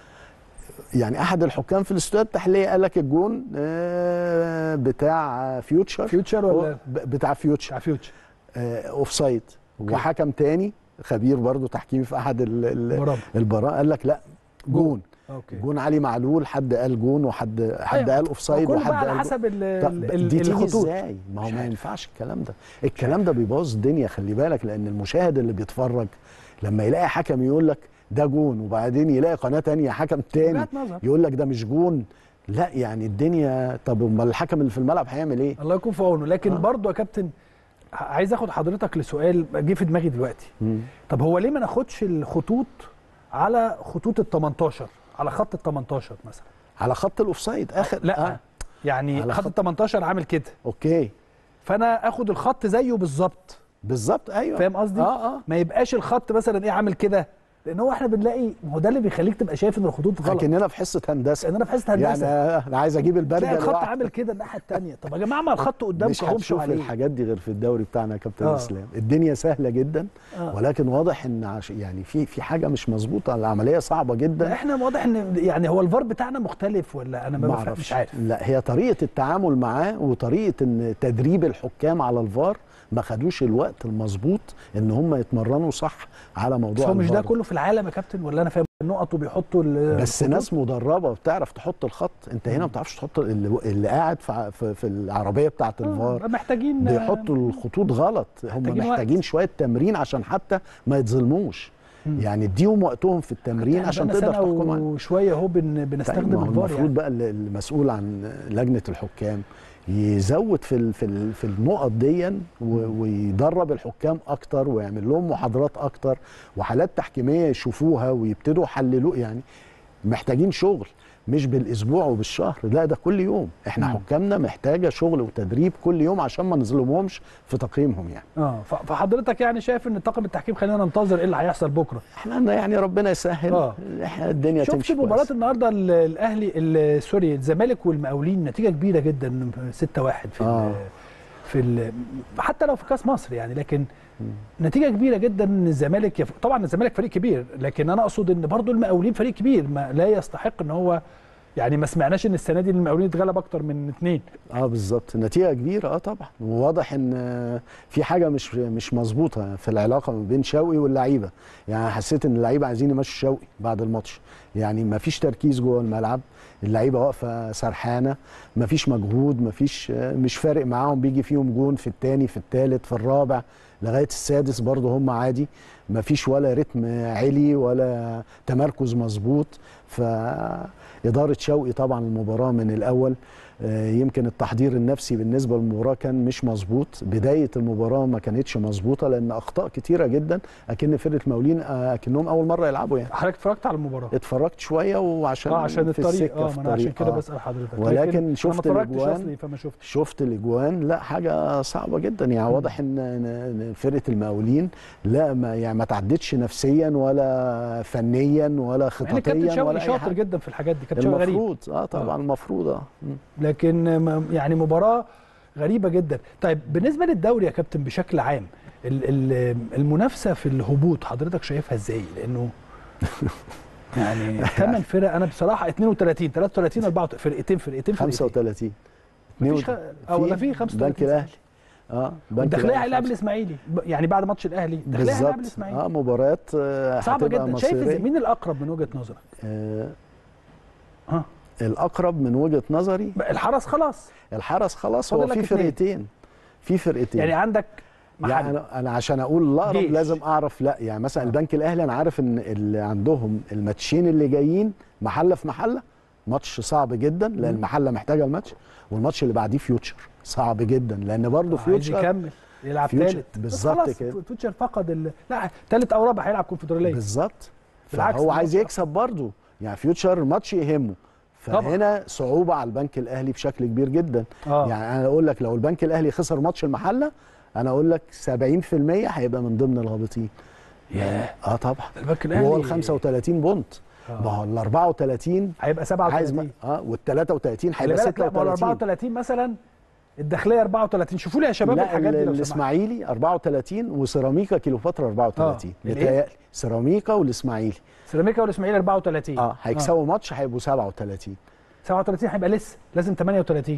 S2: يعني احد الحكام في الاستوديو التحليليه قال لك الجون آه، بتاع فيوتشر
S1: فيوتشر ولا
S2: هو ب- بتاع فيوتشر
S1: بتاع فيوتشر
S2: اوف سايد وحكم تاني خبير برضو تحكيمي في احد ال- ال-
S1: برافو
S2: البراء قال لك لا جون
S1: اوكي
S2: جون علي معلول حد قال جون وحد حد
S1: أيوة.
S2: قال اوف سايد
S1: كله
S2: وحد
S1: بقى على
S2: قال جون.
S1: حسب ال-
S2: طب
S1: ال-
S2: دي
S1: ال-
S2: تيجي
S1: الخطوط
S2: ازاي ما هو
S1: مش
S2: ما
S1: عارف.
S2: ينفعش الكلام ده الكلام ده بيبوظ الدنيا خلي بالك لان المشاهد اللي بيتفرج لما يلاقي حكم يقول لك ده جون وبعدين يلاقي قناه تانية حكم تاني
S1: وجهات نظر
S2: يقول لك ده مش جون لا يعني الدنيا طب امال الحكم اللي في الملعب هيعمل ايه
S1: الله يكون في عونه لكن
S2: آه.
S1: برضو يا كابتن ع- عايز اخد حضرتك لسؤال جه في دماغي دلوقتي
S2: مم.
S1: طب هو ليه ما ناخدش الخطوط على خطوط ال 18 على خط ال 18 مثلا
S2: على خط الاوفسايد اخر
S1: لا
S2: آه.
S1: يعني
S2: على
S1: خط
S2: خط-
S1: ال 18 عامل كده
S2: اوكي
S1: فانا اخد الخط زيه بالظبط
S2: بالظبط ايوه
S1: فاهم قصدي؟
S2: اه اه
S1: ما يبقاش الخط مثلا ايه عامل كده لان هو احنا بنلاقي ما هو ده اللي بيخليك تبقى شايف ان الخطوط غلط
S2: لكننا في حصه هندسه
S1: لان انا في حصه
S2: يعني
S1: هندسه
S2: آه، انا عايز اجيب البرجر
S1: تلاقي الخط
S2: لوحده.
S1: عامل كده الناحيه الثانيه طب يا جماعه ما الخط
S2: مش
S1: قدامكم اهو امشوا
S2: هتشوف
S1: عليه
S2: الحاجات دي غير في الدوري بتاعنا يا كابتن
S1: آه.
S2: اسلام الدنيا سهله جدا
S1: آه.
S2: ولكن واضح ان عش... يعني في في حاجه مش مظبوطه العمليه صعبه
S1: لا،
S2: جدا
S1: احنا واضح ان يعني هو الفار بتاعنا مختلف ولا انا ما
S2: ما
S1: بفهم
S2: اعرفش
S1: مش عارف
S2: لا هي طريقه التعامل معاه وطريقه ان تدريب الحكام على الفار ما خدوش الوقت المظبوط ان هم يتمرنوا صح على
S1: بس
S2: موضوع
S1: هو مش ده
S2: الفار
S1: كله في العالم يا كابتن ولا انا فاهم النقط وبيحطوا ال-
S2: بس
S1: الخطوط؟
S2: ناس مدربه بتعرف تحط الخط انت هنا ما بتعرفش تحط اللي, اللي قاعد في, ع- في, في العربيه بتاعه الفار
S1: آه، محتاجين
S2: بيحطوا الخطوط غلط هم
S1: محتاجين
S2: محتاجين
S1: وقت.
S2: شويه تمرين عشان حتى ما يتظلموش
S1: مم.
S2: يعني اديهم وقتهم في التمرين
S1: إحنا
S2: عشان
S1: بقالنا
S2: تقدر
S1: سنة
S2: تحكم عليه
S1: وشويه اهو بن... بنستخدم
S2: ما هو
S1: الفار
S2: المفروض
S1: يعني
S2: بقى اللي- المسؤول عن لجنه الحكام يزود في ال- في ال- في النقط دي و- ويدرب الحكام اكتر ويعمل لهم محاضرات اكتر وحالات تحكيميه يشوفوها ويبتدوا يحللوا يعني محتاجين شغل مش بالاسبوع وبالشهر لا ده كل يوم احنا
S1: مم.
S2: حكامنا محتاجه شغل وتدريب كل يوم عشان ما نظلمهمش في تقييمهم يعني
S1: اه ف- فحضرتك يعني شايف ان طاقم التحكيم خلينا ننتظر ايه اللي هيحصل بكره
S2: احنا يعني ربنا يسهل
S1: آه.
S2: احنا الدنيا
S1: شفت
S2: تمشي
S1: مباراه
S2: كويس.
S1: النهارده ال- الاهلي ال- سوري الزمالك والمقاولين نتيجه كبيره جدا 6-1 في
S2: آه.
S1: ال في ال حتى لو في كاس مصر يعني لكن نتيجه كبيره جدا ان الزمالك يف... طبعا الزمالك فريق كبير لكن انا اقصد ان برضو المقاولين فريق كبير ما لا يستحق ان هو يعني ما سمعناش ان السنه دي المقاولين اتغلب اكتر من اثنين
S2: اه بالظبط نتيجه كبيره اه طبعا وواضح ان آه، في حاجه مش مش مظبوطه في العلاقه ما بين شوقي واللعيبه يعني حسيت ان اللعيبه عايزين يمشوا شوقي بعد الماتش يعني ما فيش تركيز جوه الملعب اللعيبه واقفه سرحانه ما فيش مجهود ما فيش آه، مش فارق معاهم بيجي فيهم جون في الثاني في الثالث في الرابع لغايه السادس برضه هم عادي ما فيش ولا رتم عالي ولا تمركز مظبوط فإدارة شوقي طبعا المباراة من الأول آه، يمكن التحضير النفسي بالنسبة للمباراة كان مش مظبوط بداية المباراة ما كانتش مظبوطة لأن أخطاء كتيرة جدا أكن فرقة مولين آه، أكنهم أول مرة يلعبوا يعني
S1: حضرتك اتفرجت على المباراه
S2: اتفرجت شوية وعشان
S1: اه عشان
S2: في
S1: الطريق
S2: السكة
S1: اه
S2: في
S1: ما انا عشان
S2: الطريق،
S1: كده
S2: آه.
S1: بسال حضرتك
S2: ولكن
S1: أنا
S2: شفت
S1: ما اتفرجتش
S2: الأجوان.
S1: اصلي فما شفتش
S2: شفت الاجوان لا حاجه صعبه جدا يعني
S1: مم.
S2: واضح ان إن- إن فرقه المقاولين لا ما يعني ما تعدتش نفسيا ولا فنيا ولا
S1: مع ان كابتن
S2: خططيا
S1: شوقي
S2: ولا اي
S1: شاطر
S2: حاجه
S1: جدا في الحاجات دي كابتن شوقي غريب
S2: المفروض اه طبعا المفروض اه مم.
S1: لكن م- يعني مباراه غريبه جدا طيب بالنسبه للدوري يا كابتن بشكل عام ال- ال- المنافسه في الهبوط حضرتك شايفها ازاي لانه يعني ثمان فرق انا بصراحه 32 33 34 فرقتين فرقتين فرقتين
S2: 35
S1: مفيش خ... اه ولا في 35
S2: بنك الاهلي اه بنك
S1: الداخليه
S2: الأهلي
S1: هيلعب
S2: خمسة.
S1: الاسماعيلي ب- يعني بعد ماتش الاهلي الداخليه هيلعب
S2: بالظبط
S1: الاسماعيلي
S2: اه مباريات آه
S1: صعبه
S2: هتبقى
S1: جدا شايف ازاي
S2: مصيرية.
S1: مين الاقرب من وجهه نظرك
S2: آه
S1: ها
S2: الاقرب من وجهه نظري
S1: الحرس خلاص
S2: الحرس خلاص هو
S1: فاضل لك
S2: في
S1: اتنين.
S2: فرقتين في فرقتين
S1: يعني عندك
S2: يعني
S1: محل
S2: انا انا عشان اقول الاقرب
S1: جيش.
S2: لازم اعرف لا يعني مثلا
S1: آه.
S2: البنك الاهلي انا عارف ان اللي عندهم الماتشين اللي جايين محله في محله ماتش صعب جدا لان المحله محتاجه الماتش والماتش اللي بعديه فيوتشر صعب جدا لان برضه
S1: عايز
S2: فيوتشر
S1: يكمل يلعب
S2: فيوتشر.
S1: ثالث
S2: بالظبط كده.
S1: فيوتشر فقد ال... لا ثالث او رابع هيلعب كونفدراليه
S2: بالظبط
S1: بالعكس،
S2: فهو عايز
S1: الماتش-
S2: يكسب برضه يعني فيوتشر ماتش يهمه فهنا صعوبه على البنك الاهلي بشكل كبير جدا
S1: آه.
S2: يعني انا اقول لك لو البنك الاهلي خسر ماتش المحله انا اقول لك 70% هيبقى من ضمن الهابطين
S1: ياه
S2: اه طبعا
S1: البنك الاهلي
S2: وهو ال 35 بونت
S1: آه.
S2: ما هو ال 34
S1: هيبقى
S2: عايز
S1: 37
S2: ما- اه وال 33
S1: خلي
S2: هيبقى
S1: بالك لا ما هو ال
S2: 36
S1: 34 مثلا الداخليه 34 شوفوا لي يا شباب
S2: لا
S1: الحاجات دي
S2: ال-
S1: لو سمحت
S2: الاسماعيلي 34 وسيراميكا كيلوباترا 34
S1: آه.
S2: متهيألي سيراميكا والاسماعيلي
S1: سيراميكا والاسماعيلي 34
S2: اه هيكسبوا ماتش هيبقوا 37
S1: 37 هيبقى لسه لازم 38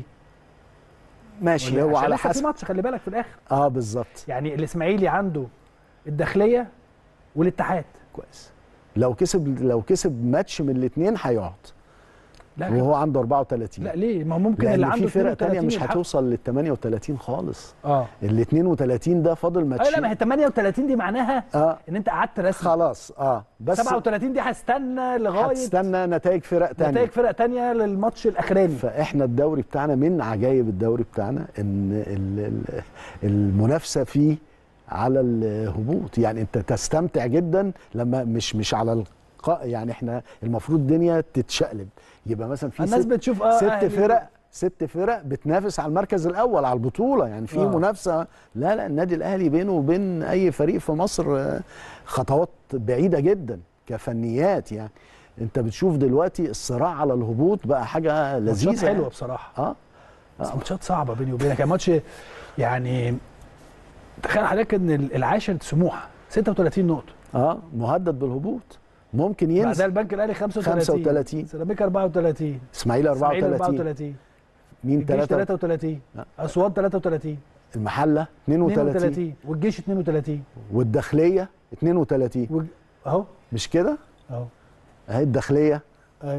S2: ماشي هو
S1: عشان
S2: على
S1: لسه في
S2: حسب
S1: ماتش خلي بالك في الاخر
S2: اه بالظبط
S1: يعني الاسماعيلي عنده الداخليه والاتحاد
S2: كويس لو كسب لو كسب ماتش من الاثنين هيقعد
S1: لا
S2: وهو عنده 34
S1: لا ليه ما هو ممكن اللي
S2: لان
S1: عنده
S2: في فرق تانية
S1: 32
S2: مش
S1: يلحق.
S2: هتوصل لل 38 خالص
S1: اه
S2: ال 32 ده فاضل
S1: ايوه لا
S2: ماتشين
S1: ما هي 38 دي معناها
S2: اه
S1: ان انت قعدت رسمي
S2: خلاص اه بس
S1: 37 دي هستنى لغايه
S2: هتستنى نتائج فرق تانية
S1: نتائج فرق تانية للماتش الاخراني
S2: فاحنا الدوري بتاعنا من عجائب الدوري بتاعنا ان ال- ال- المنافسه فيه على الهبوط يعني انت تستمتع جدا لما مش مش على الق... يعني احنا المفروض الدنيا تتشقلب يبقى مثلا في
S1: الناس
S2: ست,
S1: بتشوف اه
S2: ست
S1: أهلي
S2: فرق ست فرق بتنافس على المركز الاول على البطوله يعني في
S1: آه.
S2: منافسه لا لا النادي الاهلي بينه وبين اي فريق في مصر آه، خطوات بعيده جدا كفنيات يعني انت بتشوف دلوقتي الصراع على الهبوط بقى حاجه
S1: ماتشات
S2: لذيذه
S1: حلوه
S2: يعني.
S1: بصراحه
S2: اه
S1: بس ماتشات صعبه بيني وبينك يعني ماتش يعني تخيل حضرتك ان العاشر سموحه 36 نقطه
S2: اه مهدد بالهبوط ممكن
S1: بعدها
S2: ينزل
S1: البنك الاهلي 35
S2: 35.
S1: سيراميكا 34
S2: اسماعيلي
S1: اسماعيلي
S2: 34
S1: 34
S2: مين
S1: الجيش
S2: 3
S1: 33
S2: لا.
S1: اسوان 33
S2: المحله 32
S1: 32 والجيش 32
S2: والداخليه 32
S1: والج- اهو
S2: مش كده
S1: اهو
S2: اهي الداخليه
S1: اهي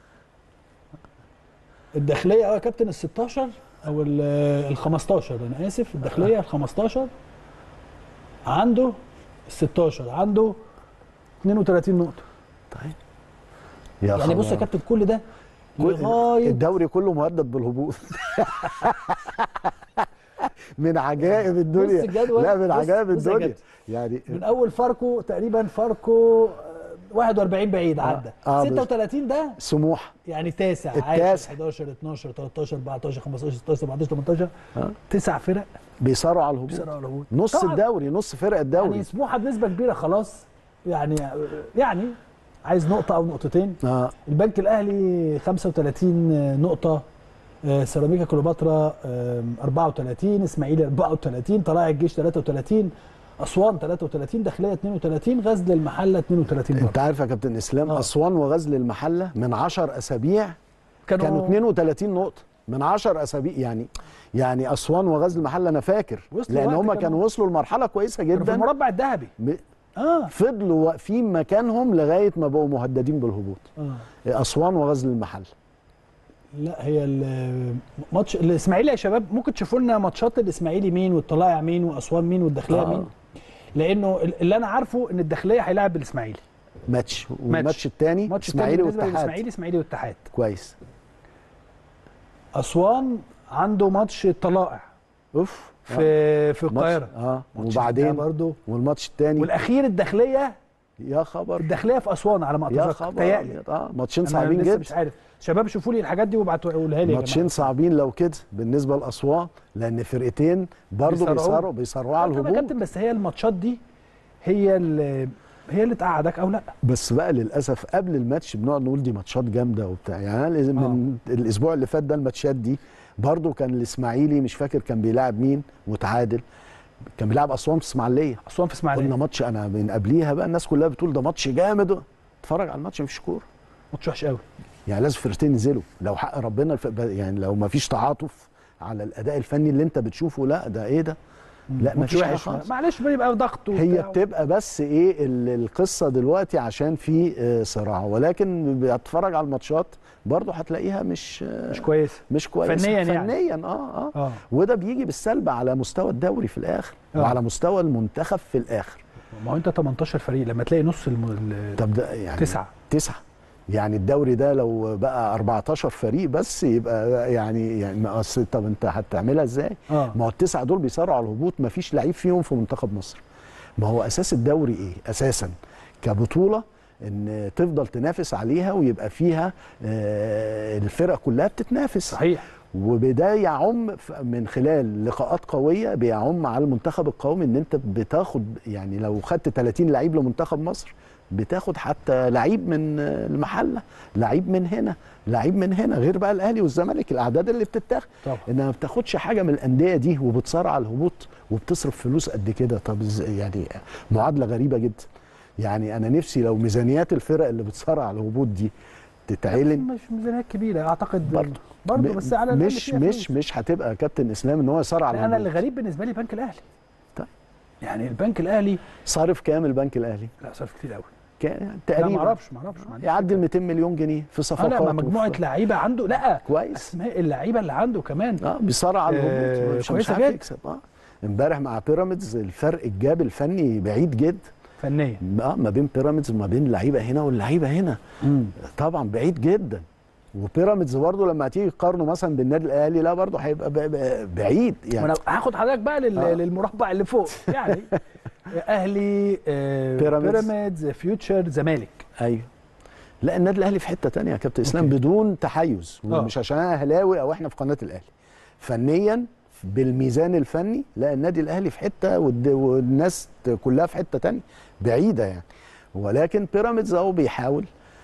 S1: الداخليه اه يا كابتن ال 16 او ال 15 انا اسف الداخليه ال 15 عنده ال 16 عنده 32 نقطه
S2: طيب يا
S1: يعني بص يا
S2: خبر.
S1: كابتن كل ده
S2: كل-
S1: لغايه
S2: الدوري كله مهدد بالهبوط من عجائب الدنيا
S1: بص الجدول،
S2: لا من
S1: بص-
S2: عجائب
S1: بص يا
S2: الدنيا
S1: كابتن.
S2: يعني
S1: من اول فاركو تقريبا فاركو آه، 41 بعيد عدى
S2: آه، بس-
S1: 36 ده
S2: سموح
S1: يعني تاسع
S2: التاسع.
S1: عاشر 11 12 13 14 15 16 17 18
S2: آه.
S1: تسع فرق
S2: بيصارعوا على الهبوط
S1: بيصيروا على الهبوط.
S2: نص
S1: طبعاً
S2: الدوري نص فرق الدوري
S1: يعني سموحه بنسبه كبيره خلاص يعني يعني عايز نقطه او نقطتين
S2: اه
S1: البنك الاهلي 35 نقطه آه، سيراميكا كليوباترا آم، 34 اسماعيلي 34 طلائع الجيش 33 اسوان 33 داخليه 32 غزل المحله 32 برضه
S2: انت عارف يا كابتن اسلام
S1: آه.
S2: اسوان وغزل المحله من 10 اسابيع كانوا 32 نقطه من 10 اسابيع يعني يعني اسوان وغزل المحله انا فاكر
S1: وصلوا
S2: لان
S1: وقت
S2: هم
S1: كمان.
S2: كانوا وصلوا لمرحله كويسه
S1: كانوا في
S2: جدا
S1: المربع الذهبي
S2: م-
S1: اه
S2: فضلوا واقفين مكانهم لغايه ما بقوا مهددين بالهبوط
S1: اه
S2: اسوان وغزل المحله
S1: لا هي ال- ماتش الاسماعيلي يا شباب ممكن تشوفوا لنا ماتشات الاسماعيلي مين والطلائع مين واسوان مين والداخليه
S2: آه.
S1: مين لانه اللي انا عارفه ان الداخليه هيلاعب الاسماعيلي
S2: ماتش والماتش الثاني
S1: ماتش التاني
S2: اسماعيلي
S1: بالنسبه
S2: والاتحاد
S1: للاسماعيلي اسماعيلي والاتحاد
S2: كويس
S1: اسوان عنده ماتش الطلائع
S2: اوف
S1: في في
S2: ماتش-
S1: القاهره
S2: اه
S1: ماتش ده
S2: وبعدين
S1: برضه
S2: والماتش الثاني
S1: والاخير الداخليه
S2: يا خبر
S1: الداخليه في اسوان على ما
S2: يا
S1: اتذكر
S2: خبر
S1: تهيألي.
S2: أبيض. اه ماتشين
S1: أنا
S2: صعبين
S1: لسه
S2: جدا
S1: مش عارف شباب شوفوا لي الحاجات دي وابعتوا لي يا
S2: ماتشين
S1: جماعه
S2: صعبين لو كده بالنسبه لاسوان لان فرقتين برضه
S1: بيصارعوا.
S2: بيصارعوا بيصارعوا على
S1: طب يا
S2: الهبوط
S1: كابتن بس هي الماتشات دي هي اللي هي اللي تقعدك او لا
S2: بس بقى للاسف قبل الماتش بنقعد نقول دي ماتشات جامده وبتاع يعني أنا لازم من الاسبوع اللي فات ده الماتشات دي برضه كان الاسماعيلي مش فاكر كان بيلاعب مين وتعادل كان بيلاعب اسوان في اسماعيليه
S1: اسوان في اسماعيليه
S2: قلنا ماتش انا من قبليها بقى الناس كلها بتقول ده ماتش جامد اتفرج على الماتش مفيش كوره
S1: ماتش وحش قوي
S2: يعني لازم فرقتين ينزلوا لو حق ربنا الف... يعني لو ما فيش تعاطف على الاداء الفني اللي انت بتشوفه لا ده ايه ده لا
S1: ماتش
S2: مفيش حاجه
S1: وحش
S2: خالص
S1: معلش بيبقى ضغط
S2: هي
S1: وبتاع.
S2: بتبقى بس ايه ال- القصه دلوقتي عشان في آه، صراع ولكن بتتفرج على الماتشات برضه هتلاقيها مش آه،
S1: مش كويس
S2: مش كويسه
S1: فنياً يعني.
S2: فنيا اه اه
S1: اه
S2: وده بيجي بالسلب على مستوى الدوري في الاخر
S1: آه.
S2: وعلى مستوى المنتخب في الاخر
S1: ما هو انت 18 فريق لما تلاقي نص الم... ال-
S2: طب ده يعني
S1: تسعه
S2: تسعه يعني الدوري ده لو بقى 14 فريق بس يبقى يعني يعني ما أصل طب انت هتعملها ازاي؟
S1: اه
S2: ما هو التسعه دول بيصارعوا على الهبوط ما فيش لعيب فيهم في منتخب مصر. ما هو اساس الدوري ايه؟ اساسا كبطوله ان تفضل تنافس عليها ويبقى فيها آه، الفرق كلها بتتنافس
S1: صحيح
S2: وبده يعم ف- من خلال لقاءات قويه بيعم على المنتخب القومي ان انت بتاخد يعني لو خدت 30 لعيب لمنتخب مصر بتاخد حتى لعيب من آه، المحله لعيب من هنا لعيب من هنا غير بقى الاهلي والزمالك الاعداد اللي بتتاخد
S1: طبعا
S2: انها ما بتاخدش حاجه من الانديه دي وبتصارع على الهبوط وبتصرف فلوس قد كده طب إز- يعني معادله غريبه جدا يعني انا نفسي لو ميزانيات الفرق اللي بتصارع على الهبوط دي تتعلن
S1: مش ميزانيات كبيره اعتقد
S2: برضه.
S1: برضه
S2: م-
S1: بس على الأقل
S2: مش
S1: فيها
S2: مش
S1: فلوس.
S2: مش هتبقى كابتن اسلام ان هو يصارع على
S1: لا، انا اللي
S2: الهبوط
S1: غريب بالنسبه لي بنك الاهلي
S2: طيب.
S1: يعني البنك الاهلي
S2: صارف كام البنك الاهلي؟
S1: لا صرف كتير قوي
S2: كام يعني
S1: لا ما
S2: تقريبا
S1: اعرفش ما اعرفش ما عنديش
S2: يعدي
S1: فكرة.
S2: ال 200 مليون جنيه في
S1: اه
S2: صفقات
S1: لا ما مجموعه
S2: وفي-
S1: لعيبه عنده لا
S2: كويس
S1: اسماء اللعيبه اللي عنده كمان
S2: اه بيصارع على الهبوط
S1: آه،
S2: مش, مش
S1: كويسة
S2: عارف
S1: جدا.
S2: يكسب اه امبارح مع بيراميدز الفرق الجاب الفني بعيد جدا
S1: فنيا
S2: اه ما بين بيراميدز وما بين اللعيبه هنا واللعيبه هنا طبعا بعيد جدا وبيراميدز برضه لما هتيجي تقارنه مثلا بالنادي الاهلي لا برضه هيبقى ب- ب- بعيد يعني
S1: وانا هاخد حضرتك بقى لل...
S2: آه.
S1: للمربع اللي فوق يعني اهلي آه،
S2: بيراميدز.
S1: بيراميدز فيوتشر زمالك
S2: ايوه لا النادي الاهلي في حته تانية يا كابتن اسلام
S1: أوكي.
S2: بدون تحيز
S1: آه.
S2: ومش عشان انا اهلاوي او احنا في قناه الاهلي فنيا بالميزان الفني لا النادي الاهلي في حته والد- والناس كلها في حته تانية بعيده يعني ولكن بيراميدز اهو بيحاول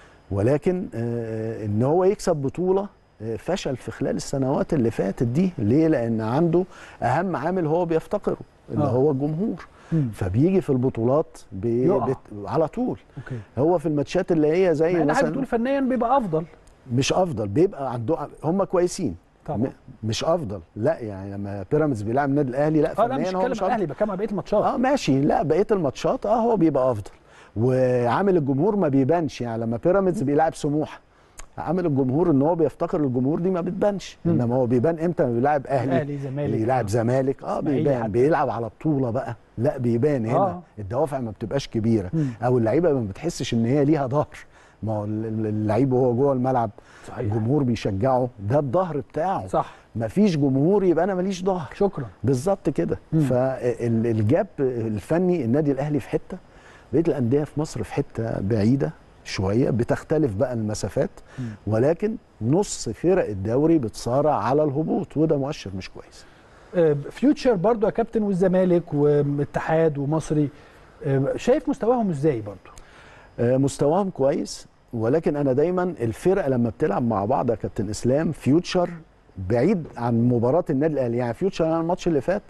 S2: ولكن آه ان هو يكسب بطوله آه، فشل في خلال السنوات اللي فاتت دي ليه لان عنده اهم عامل هو بيفتقره اللي
S1: آه.
S2: هو الجمهور
S1: مم.
S2: فبيجي في البطولات بي
S1: يقع.
S2: بت... على طول
S1: اوكي
S2: هو في الماتشات اللي هي زي
S1: مع ان حضرتك
S2: مثلا
S1: بتقول فنيا بيبقى افضل
S2: مش افضل بيبقى عنده هم كويسين
S1: طبعا
S2: م... مش افضل لا يعني لما بيراميدز بيلعب النادي الاهلي لا
S1: اه لا مش
S2: فنيا هو
S1: بتكلم
S2: مش
S1: عن
S2: افضل
S1: الاهلي بتكلم عن بقيه الماتشات
S2: اه ماشي لا بقيه الماتشات اه هو بيبقى افضل وعامل الجمهور ما بيبانش يعني لما بيراميدز بيلعب سموحه عامل الجمهور ان هو بيفتقر الجمهور دي ما بتبانش
S1: مم.
S2: انما هو بيبان امتى لما بيلعب اهلي
S1: اهلي زمالك
S2: بيلعب زمالك اه
S1: إسماعيلي
S2: بيبان
S1: حتى.
S2: بيلعب على بطوله بقى لا بيبان هنا
S1: آه.
S2: آه. الدوافع ما بتبقاش كبيره
S1: مم.
S2: او اللعيبه ما بتحسش ان هي ليها ظهر ما هو ال- ال- اللعيب وهو جوه الملعب
S1: صحيح
S2: الجمهور بيشجعه ده الظهر بتاعه
S1: صح
S2: مفيش جمهور يبقى انا ماليش ظهر
S1: شكرا
S2: بالظبط كده
S1: مم.
S2: فالجاب الفني النادي الاهلي في حته بقيه الانديه في مصر في حته بعيده شويه بتختلف بقى المسافات
S1: مم.
S2: ولكن نص فرق الدوري بتصارع على الهبوط وده مؤشر مش كويس
S1: آه، فيوتشر برضو يا كابتن والزمالك واتحاد ومصري آه، شايف مستواهم ازاي برضو
S2: آه، مستواهم كويس ولكن انا دايما الفرق لما بتلعب مع بعض يا كابتن اسلام فيوتشر بعيد عن مباراه النادي الاهلي يعني فيوتشر انا الماتش اللي فات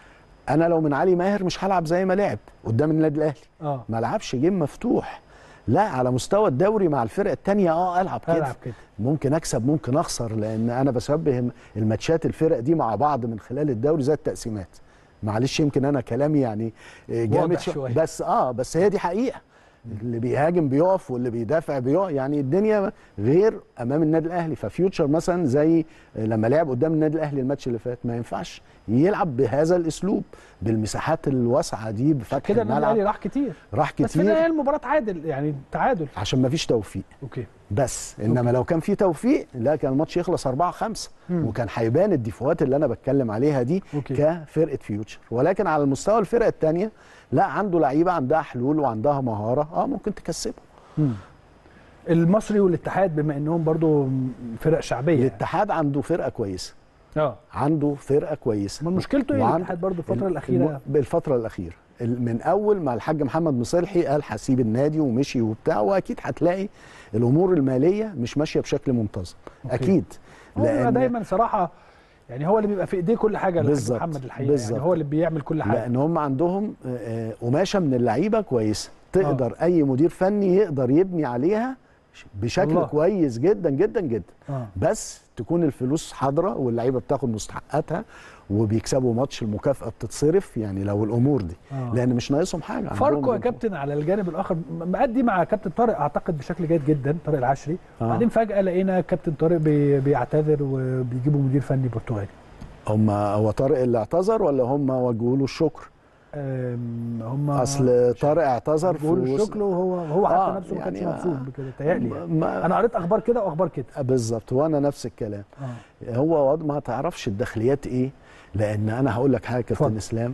S2: انا لو من علي ماهر مش هلعب زي ما لعب قدام النادي الاهلي
S1: اه
S2: ما لعبش جيم مفتوح لا على مستوى الدوري مع الفرق التانية اه العب كده
S1: هلعب كده
S2: ممكن اكسب ممكن اخسر لان انا بشبه الماتشات الفرق دي مع بعض من خلال الدوري زي التقسيمات معلش يمكن انا كلامي يعني جامد
S1: واضح
S2: شوية.
S1: شوية.
S2: بس اه بس هي دي حقيقه اللي بيهاجم بيقف واللي بيدافع بيقف يعني الدنيا غير امام النادي الاهلي ففيوتشر مثلا زي لما لعب قدام النادي الاهلي الماتش اللي فات ما ينفعش يلعب بهذا الاسلوب بالمساحات الواسعه دي بفتح
S1: كده النادي الاهلي
S2: الملعب
S1: راح كتير
S2: راح
S1: بس في النهايه
S2: كتير
S1: المباراه تعادل يعني تعادل
S2: عشان ما فيش توفيق
S1: اوكي
S2: بس انما لو كان في توفيق لا كان الماتش يخلص 4 5
S1: مم.
S2: وكان هيبان الديفوهات اللي انا بتكلم عليها دي
S1: أوكي.
S2: كفرقه فيوتشر ولكن على المستوى الفرقه الثانيه لا عنده لعيبه عندها حلول وعندها مهاره اه ممكن تكسبه
S1: مم. المصري والاتحاد بما انهم برضو فرق شعبيه يعني.
S2: الاتحاد عنده فرقه كويسه
S1: اه
S2: عنده فرقه كويسه
S1: ما مشكلته ايه
S2: وعند-
S1: الاتحاد برضو الفتره
S2: الم-
S1: الاخيره
S2: بالفتره الاخيره ال- من اول ما الحاج محمد مصلحي قال هسيب النادي ومشي وبتاع واكيد هتلاقي الامور الماليه مش ماشيه بشكل منتظم
S1: أوكي.
S2: اكيد
S1: هو بيبقى دايما صراحه يعني هو اللي بيبقى في ايديه كل حاجه الحاج
S2: بالظبط.
S1: محمد الحقيقه
S2: بالظبط.
S1: يعني هو اللي بيعمل كل حاجه
S2: لان هم عندهم آه، آه، قماشه من اللعيبه كويسه تقدر
S1: آه.
S2: اي مدير فني يقدر يبني عليها ش- بشكل
S1: الله.
S2: الله. كويس جدا جدا جدا
S1: اه
S2: بس تكون الفلوس حاضره واللعيبه بتاخد مستحقاتها وبيكسبوا ماتش المكافاه بتتصرف يعني لو الامور دي
S1: آه.
S2: لان مش ناقصهم حاجه عندهم
S1: فاركو يا
S2: جمهور.
S1: كابتن على الجانب الاخر م- مأدي مع كابتن طارق اعتقد بشكل جيد جدا طارق العشري
S2: آه.
S1: بعدين فجاه لقينا كابتن طارق بي بيعتذر وبيجيبوا مدير فني برتغالي
S2: هم هو طارق اللي اعتذر ولا هم وجهوا له الشكر
S1: أم، هم
S2: اصل طارق اعتذر في
S1: بيقولوا
S2: وسط-
S1: الشكل وهو هو حتى
S2: آه،
S1: نفسه ما كانش
S2: يعني
S1: مبسوط
S2: آه.
S1: بكده تهيألي يعني.
S2: ما-
S1: انا قريت اخبار كده واخبار كده
S2: بالظبط وانا نفس الكلام
S1: اه
S2: هو وضع ما تعرفش الداخليات ايه لان انا هقول لك حاجه كابتن
S1: اتفضل.
S2: اسلام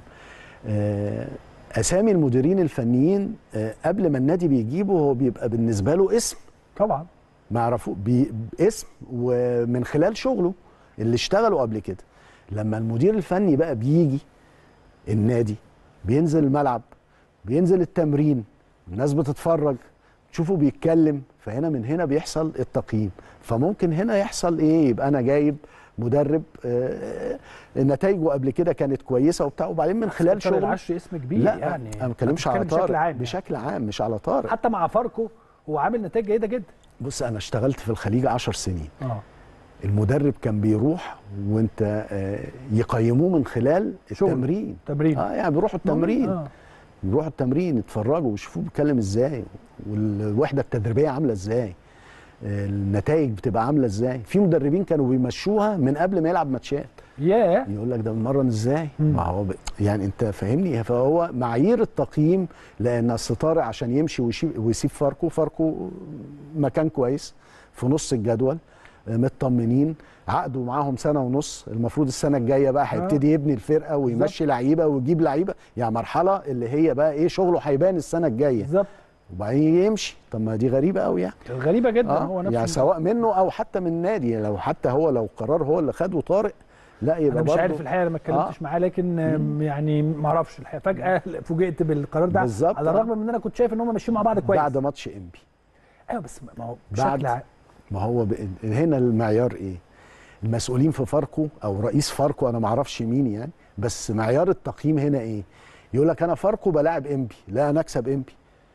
S2: آه، اسامي المديرين الفنيين آه، قبل ما النادي بيجيبه هو بيبقى بالنسبه له اسم
S1: طبعا
S2: ما يعرفوه بي- اسم ومن خلال شغله اللي اشتغلوا قبل كده لما المدير الفني بقى بيجي النادي بينزل الملعب بينزل التمرين الناس بتتفرج تشوفه بيتكلم فهنا من هنا بيحصل التقييم فممكن هنا يحصل ايه يبقى انا جايب مدرب آه، نتائجه قبل كده كانت كويسه وبتاع وبعدين من خلال
S1: طارق
S2: شغله
S1: العشري اسم كبير
S2: لا
S1: يعني
S2: انا ما بتكلمش على
S1: بتكلم
S2: طارق
S1: بشكل عام يعني.
S2: بشكل عام مش على طارق
S1: حتى مع فاركو هو عامل نتائج جيده جدا
S2: بص انا اشتغلت في الخليج عشر سنين
S1: اه
S2: المدرب كان بيروح وانت آه، يقيموه من خلال
S1: شغل.
S2: التمرين
S1: تمرين
S2: اه يعني بيروحوا التمرين
S1: آه.
S2: بيروحوا التمرين يتفرجوا ويشوفوه بيتكلم ازاي والوحده التدريبيه عامله ازاي آه، النتائج بتبقى عامله ازاي في مدربين كانوا بيمشوها من قبل ما يلعب ماتشات
S1: ياه
S2: يقول لك ده بنمرن ازاي
S1: مم.
S2: ما هو ب... يعني انت فاهمني فهو معايير التقييم لان اصل طارق عشان يمشي ويشي- ويسيب فاركو فاركو مكان كويس في نص الجدول آه، مطمنين عقده معاهم سنه ونص المفروض السنه الجايه بقى هيبتدي يبني الفرقه ويمشي لعيبه ويجيب لعيبه يعني مرحله اللي هي بقى ايه شغله هيبان السنه الجايه
S1: بالظبط
S2: وبعدين يمشي طب ما دي غريبه قوي يعني
S1: غريبه جدا هو
S2: اه
S1: نفسه
S2: يعني سواء منه او حتى من النادي لو حتى هو لو قرار هو اللي خده طارق لا يبقى
S1: انا مش
S2: برضه
S1: عارف الحقيقه انا ما اتكلمتش معاه لكن آم، يعني ما اعرفش الحقيقه فجاه فوجئت بالقرار ده
S2: بالظبط،
S1: على
S2: آه.
S1: الرغم من ان انا كنت شايف ان هم ماشيين مع بعض كويس
S2: بعد ماتش انبي
S1: ايوه بس ما هو
S2: بعد-
S1: بشكل عام
S2: ما هو ب... هنا المعيار ايه المسؤولين في فاركو او رئيس فاركو انا ما اعرفش مين يعني بس معيار التقييم هنا ايه يقول لك انا فاركو بلاعب انبي لا انا اكسب انبي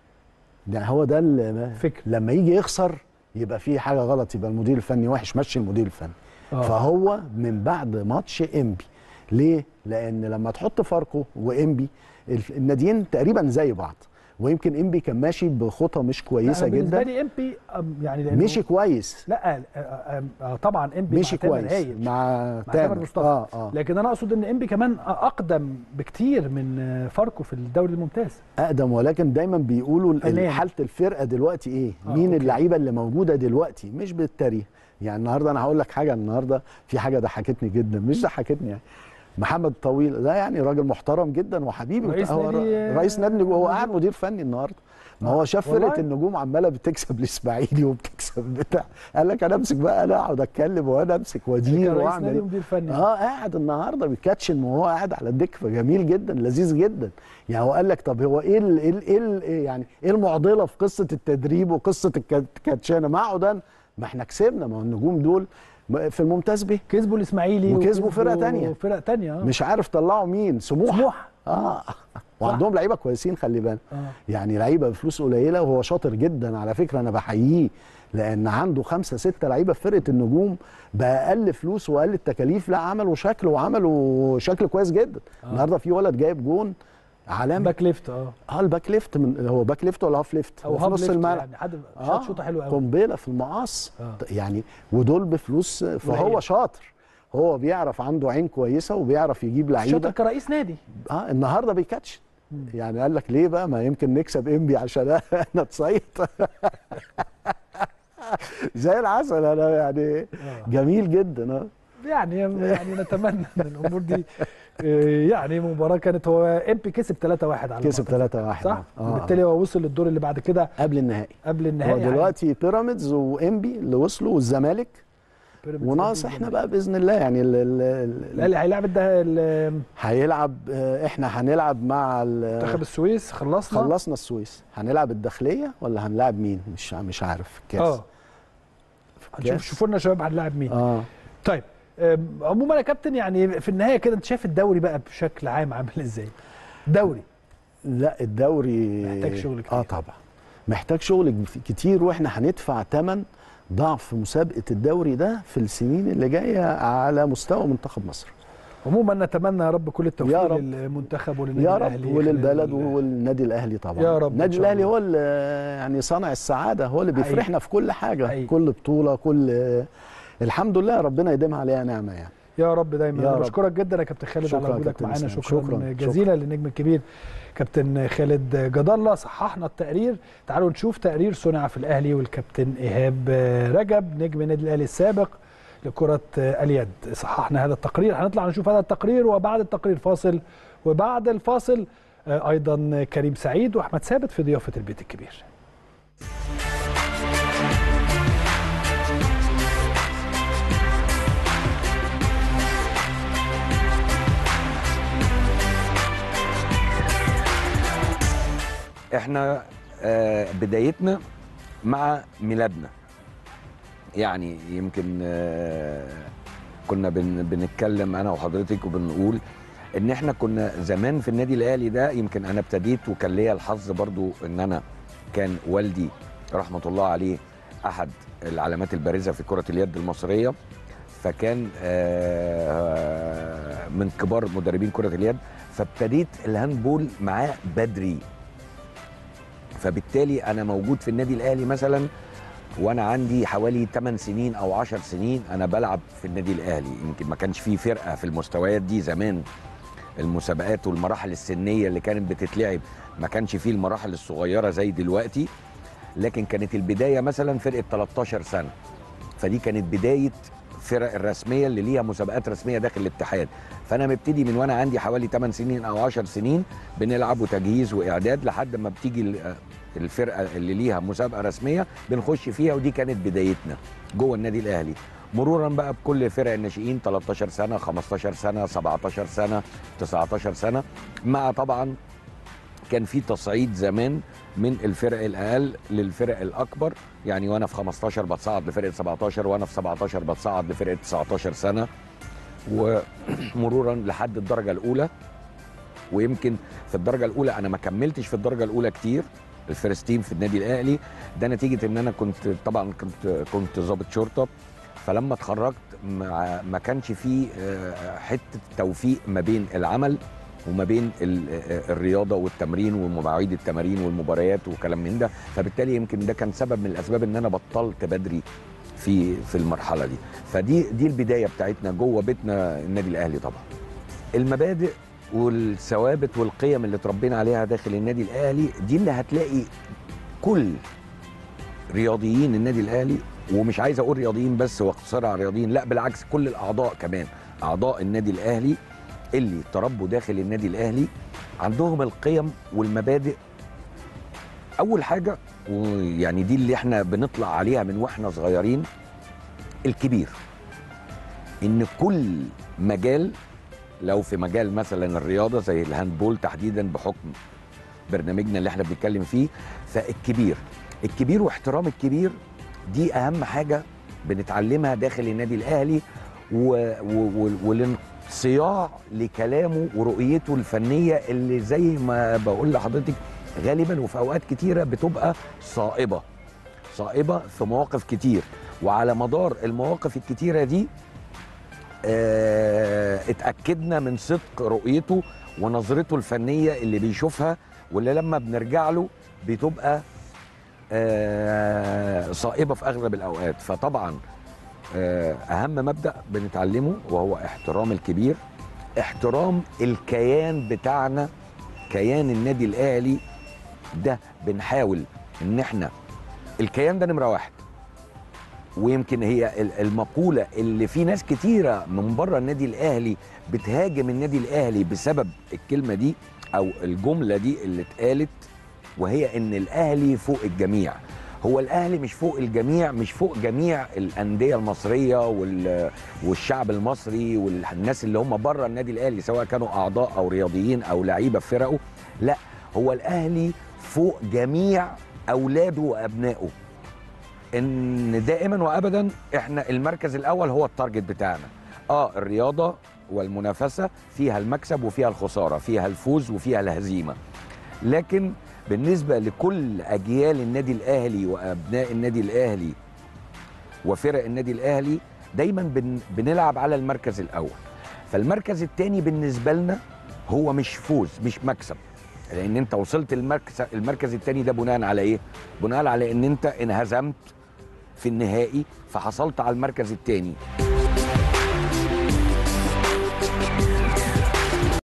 S2: ده هو ده اللي
S1: فكر.
S2: لما يجي يخسر يبقى في حاجه غلط يبقى المدير الفني وحش مشي المدير الفني
S1: آه.
S2: فهو من بعد ماتش انبي ليه لان لما تحط فاركو وانبي الف- الناديين تقريبا زي بعض ويمكن انبي كان ماشي بخطى مش كويسه
S1: أنا بالنسبه
S2: جدا
S1: لي ام بي يعني لأنه
S2: مشي كويس
S1: لا آه، آه، آه، طبعا ام بي
S2: مشي كويس مع
S1: مع تامر
S2: تامر
S1: مصطفى
S2: اه اه
S1: لكن انا اقصد ان ام بي كمان اقدم بكتير من آه، فاركو في الدوري الممتاز
S2: اقدم ولكن دايما بيقولوا ال-
S1: فنان.
S2: حاله الفرقه دلوقتي ايه
S1: آه،
S2: مين
S1: أوكي.
S2: اللعيبه اللي موجوده دلوقتي مش بالتاريخ يعني النهارده انا هقول لك حاجه النهارده في حاجه ضحكتني جدا مش ضحكتني يعني محمد طويل ده يعني راجل محترم جدا وحبيبي
S1: رئيس
S2: هو
S1: نادي-
S2: ر- رئيس نادي النجوم هو قاعد مدير فني النهارده ما هو شاف
S1: والله؟
S2: فرقه النجوم عماله بتكسب الاسماعيلي وبتكسب بتاع قال لك انا امسك بقى انا اقعد اتكلم وانا امسك
S1: كان
S2: وادير
S1: رئيس
S2: واعمل
S1: نادي
S2: إيه.
S1: ومدير فني
S2: اه قاعد النهارده بيكاتشن وهو قاعد على الدكه فجميل جدا لذيذ جدا يعني هو قال لك طب هو ايه ال ايه ال ايه ال إيه يعني ايه المعضله في قصه التدريب وقصه الكات- الكاتشانه ما اقعد أنا، ما احنا كسبنا ما هو النجوم دول م- في الممتاز به
S1: كسبوا الاسماعيلي
S2: وكسبوا فرقة تانية.
S1: فرق تانية آه.
S2: مش عارف طلعوا مين سموحه
S1: سموحه
S2: اه وعندهم لعيبه كويسين خلي بالك
S1: اه
S2: يعني لعيبه بفلوس قليله وهو شاطر جدا على فكره انا بحييه لان عنده خمسه سته لعيبه في فرقه النجوم باقل فلوس واقل التكاليف لا عملوا شكل وعملوا شكل كويس جدا
S1: آه.
S2: النهارده في ولد جايب جون عالمي
S1: باك ليفت اه
S2: اه الباك ليفت من هو باك ليفت ولا هاف ليفت
S1: او
S2: هو في
S1: هاف
S2: نص
S1: ليفت
S2: الملعب
S1: يعني حد شاط شوطه حلوه قوي
S2: قنبله في المقص
S1: آه.
S2: يعني ودول بفلوس فهو
S1: قليلة.
S2: شاطر هو بيعرف عنده عين كويسه وبيعرف يجيب
S1: شاطر
S2: لعيبه
S1: كرئيس نادي
S2: اه النهارده بيكاتش
S1: مم.
S2: يعني قال لك ليه بقى ما يمكن نكسب انبي عشان انا تصيط زي العسل انا يعني
S1: آه.
S2: جميل جدا اه
S1: يعني يعني نتمنى ان الامور دي آه، يعني مباراه كانت هو ام بي كسب 3-1 على
S2: كسب
S1: ما أعتقد.
S2: 3 1
S1: صح وبالتالي هو وصل للدور اللي بعد كده
S2: قبل النهائي
S1: قبل
S2: هو
S1: النهائي يعني.
S2: دلوقتي بيراميدز وانبي اللي وصلوا والزمالك
S1: بيراميدز
S2: وناقص
S1: قبل
S2: احنا
S1: الزمالك.
S2: بقى باذن الله يعني ال- ال- ال-
S1: الاهلي هيلاعب الده- ال-
S2: هيلعب آه، احنا هنلعب مع ال-
S1: منتخب السويس خلصنا
S2: خلصنا السويس هنلعب الداخليه ولا هنلعب مين مش مش عارف في الكاس
S1: اه هنشوف
S2: كاس.
S1: شوفوا لنا شباب هنلاعب مين
S2: اه
S1: طيب أم، عموما يا كابتن يعني في النهايه كده انت شايف الدوري بقى بشكل عام عامل ازاي دوري
S2: لا الدوري
S1: محتاج شغل كتير.
S2: اه طبعا محتاج شغل كتير واحنا هندفع ثمن ضعف مسابقه الدوري ده في السنين اللي جايه على مستوى منتخب مصر
S1: عموما نتمنى يا رب كل التوفيق
S2: يا رب.
S1: للمنتخب وللنادي
S2: يا
S1: الأهلي
S2: رب
S1: خلال
S2: وللبلد
S1: ال-
S2: والنادي الاهلي طبعا
S1: يا رب إن
S2: النادي
S1: شاء
S2: الاهلي
S1: الله.
S2: هو اللي يعني صانع السعاده هو اللي بيفرحنا في كل حاجه
S1: حقيقي.
S2: كل بطوله كل الحمد لله ربنا يديمها عليها نعمه يعني
S1: يا رب دايما
S2: يا
S1: انا
S2: رب.
S1: بشكرك جدا يا كابتن خالد
S2: شكرا
S1: على
S2: يا
S1: وجودك
S2: كابتن
S1: معانا
S2: إسلام.
S1: شكرا,
S2: شكرا.
S1: جزيلا للنجم الكبير كابتن خالد جد الله صححنا التقرير تعالوا نشوف تقرير صنع في الاهلي والكابتن ايهاب رجب نجم النادي الاهلي السابق لكرة اليد صححنا هذا التقرير هنطلع نشوف هذا التقرير وبعد التقرير فاصل وبعد الفاصل آه، ايضا كريم سعيد واحمد ثابت في ضيافة البيت الكبير
S3: احنا آه، بدايتنا مع ميلادنا يعني يمكن آه، كنا بن بنتكلم انا وحضرتك وبنقول ان احنا كنا زمان في النادي الاهلي ده يمكن انا ابتديت وكان ليا الحظ برضو ان انا كان والدي رحمه الله عليه احد العلامات البارزه في كره اليد المصريه فكان آه، من كبار مدربين كره اليد فابتديت الهاندبول معاه بدري فبالتالي انا موجود في النادي الاهلي مثلا وانا عندي حوالي 8 سنين او 10 سنين انا بلعب في النادي الاهلي يمكن ما كانش فيه فرقه في المستويات دي زمان المسابقات والمراحل السنيه اللي كانت بتتلعب ما كانش فيه المراحل الصغيره زي دلوقتي لكن كانت البدايه مثلا فرقه 13 سنه فدي كانت بدايه فرق الرسميه اللي ليها مسابقات رسميه داخل الاتحاد فانا مبتدي من وانا عندي حوالي 8 سنين او 10 سنين بنلعب وتجهيز واعداد لحد ما بتيجي ال- الفرقه اللي ليها مسابقه رسميه بنخش فيها ودي كانت بدايتنا جوه النادي الاهلي مرورا بقى بكل فرق الناشئين 13 سنه 15 سنه 17 سنه 19 سنه مع طبعا كان في تصعيد زمان من الفرق الاقل للفرق الاكبر يعني وانا في 15 بتصعد لفرقه 17 وانا في 17 بتصعد لفرقه 19 سنه ومرورا لحد الدرجه الاولى ويمكن في الدرجه الاولى انا ما كملتش في الدرجه الاولى كتير الفيرست تيم في النادي الاهلي ده نتيجه ان انا كنت طبعا كنت كنت ضابط شرطه فلما اتخرجت ما ما كانش فيه آه، حته توفيق ما بين العمل وما بين ال- آه، الرياضه والتمرين ومواعيد التمارين والمباريات وكلام من ده فبالتالي يمكن ده كان سبب من الاسباب ان انا بطلت بدري في في المرحله دي فدي دي البدايه بتاعتنا جوه بيتنا النادي الاهلي طبعا المبادئ والثوابت والقيم اللي اتربينا عليها داخل النادي الاهلي دي اللي هتلاقي كل رياضيين النادي الاهلي ومش عايز اقول رياضيين بس واقتصر على رياضيين لا بالعكس كل الاعضاء كمان اعضاء النادي الاهلي اللي تربوا داخل النادي الاهلي عندهم القيم والمبادئ اول حاجه ويعني دي اللي احنا بنطلع عليها من واحنا صغيرين الكبير ان كل مجال لو في مجال مثلا الرياضه زي الهاندبول تحديدا بحكم برنامجنا اللي احنا بنتكلم فيه فالكبير الكبير واحترام الكبير دي اهم حاجه بنتعلمها داخل النادي الاهلي و... و... و... والانصياع لكلامه ورؤيته الفنيه اللي زي ما بقول لحضرتك غالبا وفي اوقات كتيره بتبقى صائبه صائبه في مواقف كتير وعلى مدار المواقف الكتيره دي آه، اتاكدنا من صدق رؤيته ونظرته الفنيه اللي بيشوفها واللي لما بنرجع له بتبقى آه، صائبه في اغلب الاوقات فطبعا آه، اهم مبدا بنتعلمه وهو احترام الكبير احترام الكيان بتاعنا كيان النادي الاهلي ده بنحاول ان احنا الكيان ده نمره واحد ويمكن هي ال- المقولة اللي في ناس كتيرة من بره النادي الأهلي بتهاجم النادي الأهلي بسبب الكلمة دي أو الجملة دي اللي اتقالت وهي إن الأهلي فوق الجميع هو الأهلي مش فوق الجميع مش فوق جميع الأندية المصرية وال- والشعب المصري والناس اللي هم بره النادي الأهلي سواء كانوا أعضاء أو رياضيين أو لعيبة في فرقه لا هو الأهلي فوق جميع أولاده وأبنائه ان دائما وابدا احنا المركز الاول هو التارجت بتاعنا اه الرياضه والمنافسه فيها المكسب وفيها الخساره فيها الفوز وفيها الهزيمه لكن بالنسبه لكل اجيال النادي الاهلي وابناء النادي الاهلي وفرق النادي الاهلي دايما بن بنلعب على المركز الاول فالمركز الثاني بالنسبه لنا هو مش فوز مش مكسب لان انت وصلت المركز المركز الثاني ده بناء على ايه بناء على ان انت انهزمت في النهائي فحصلت على المركز الثاني
S1: العالم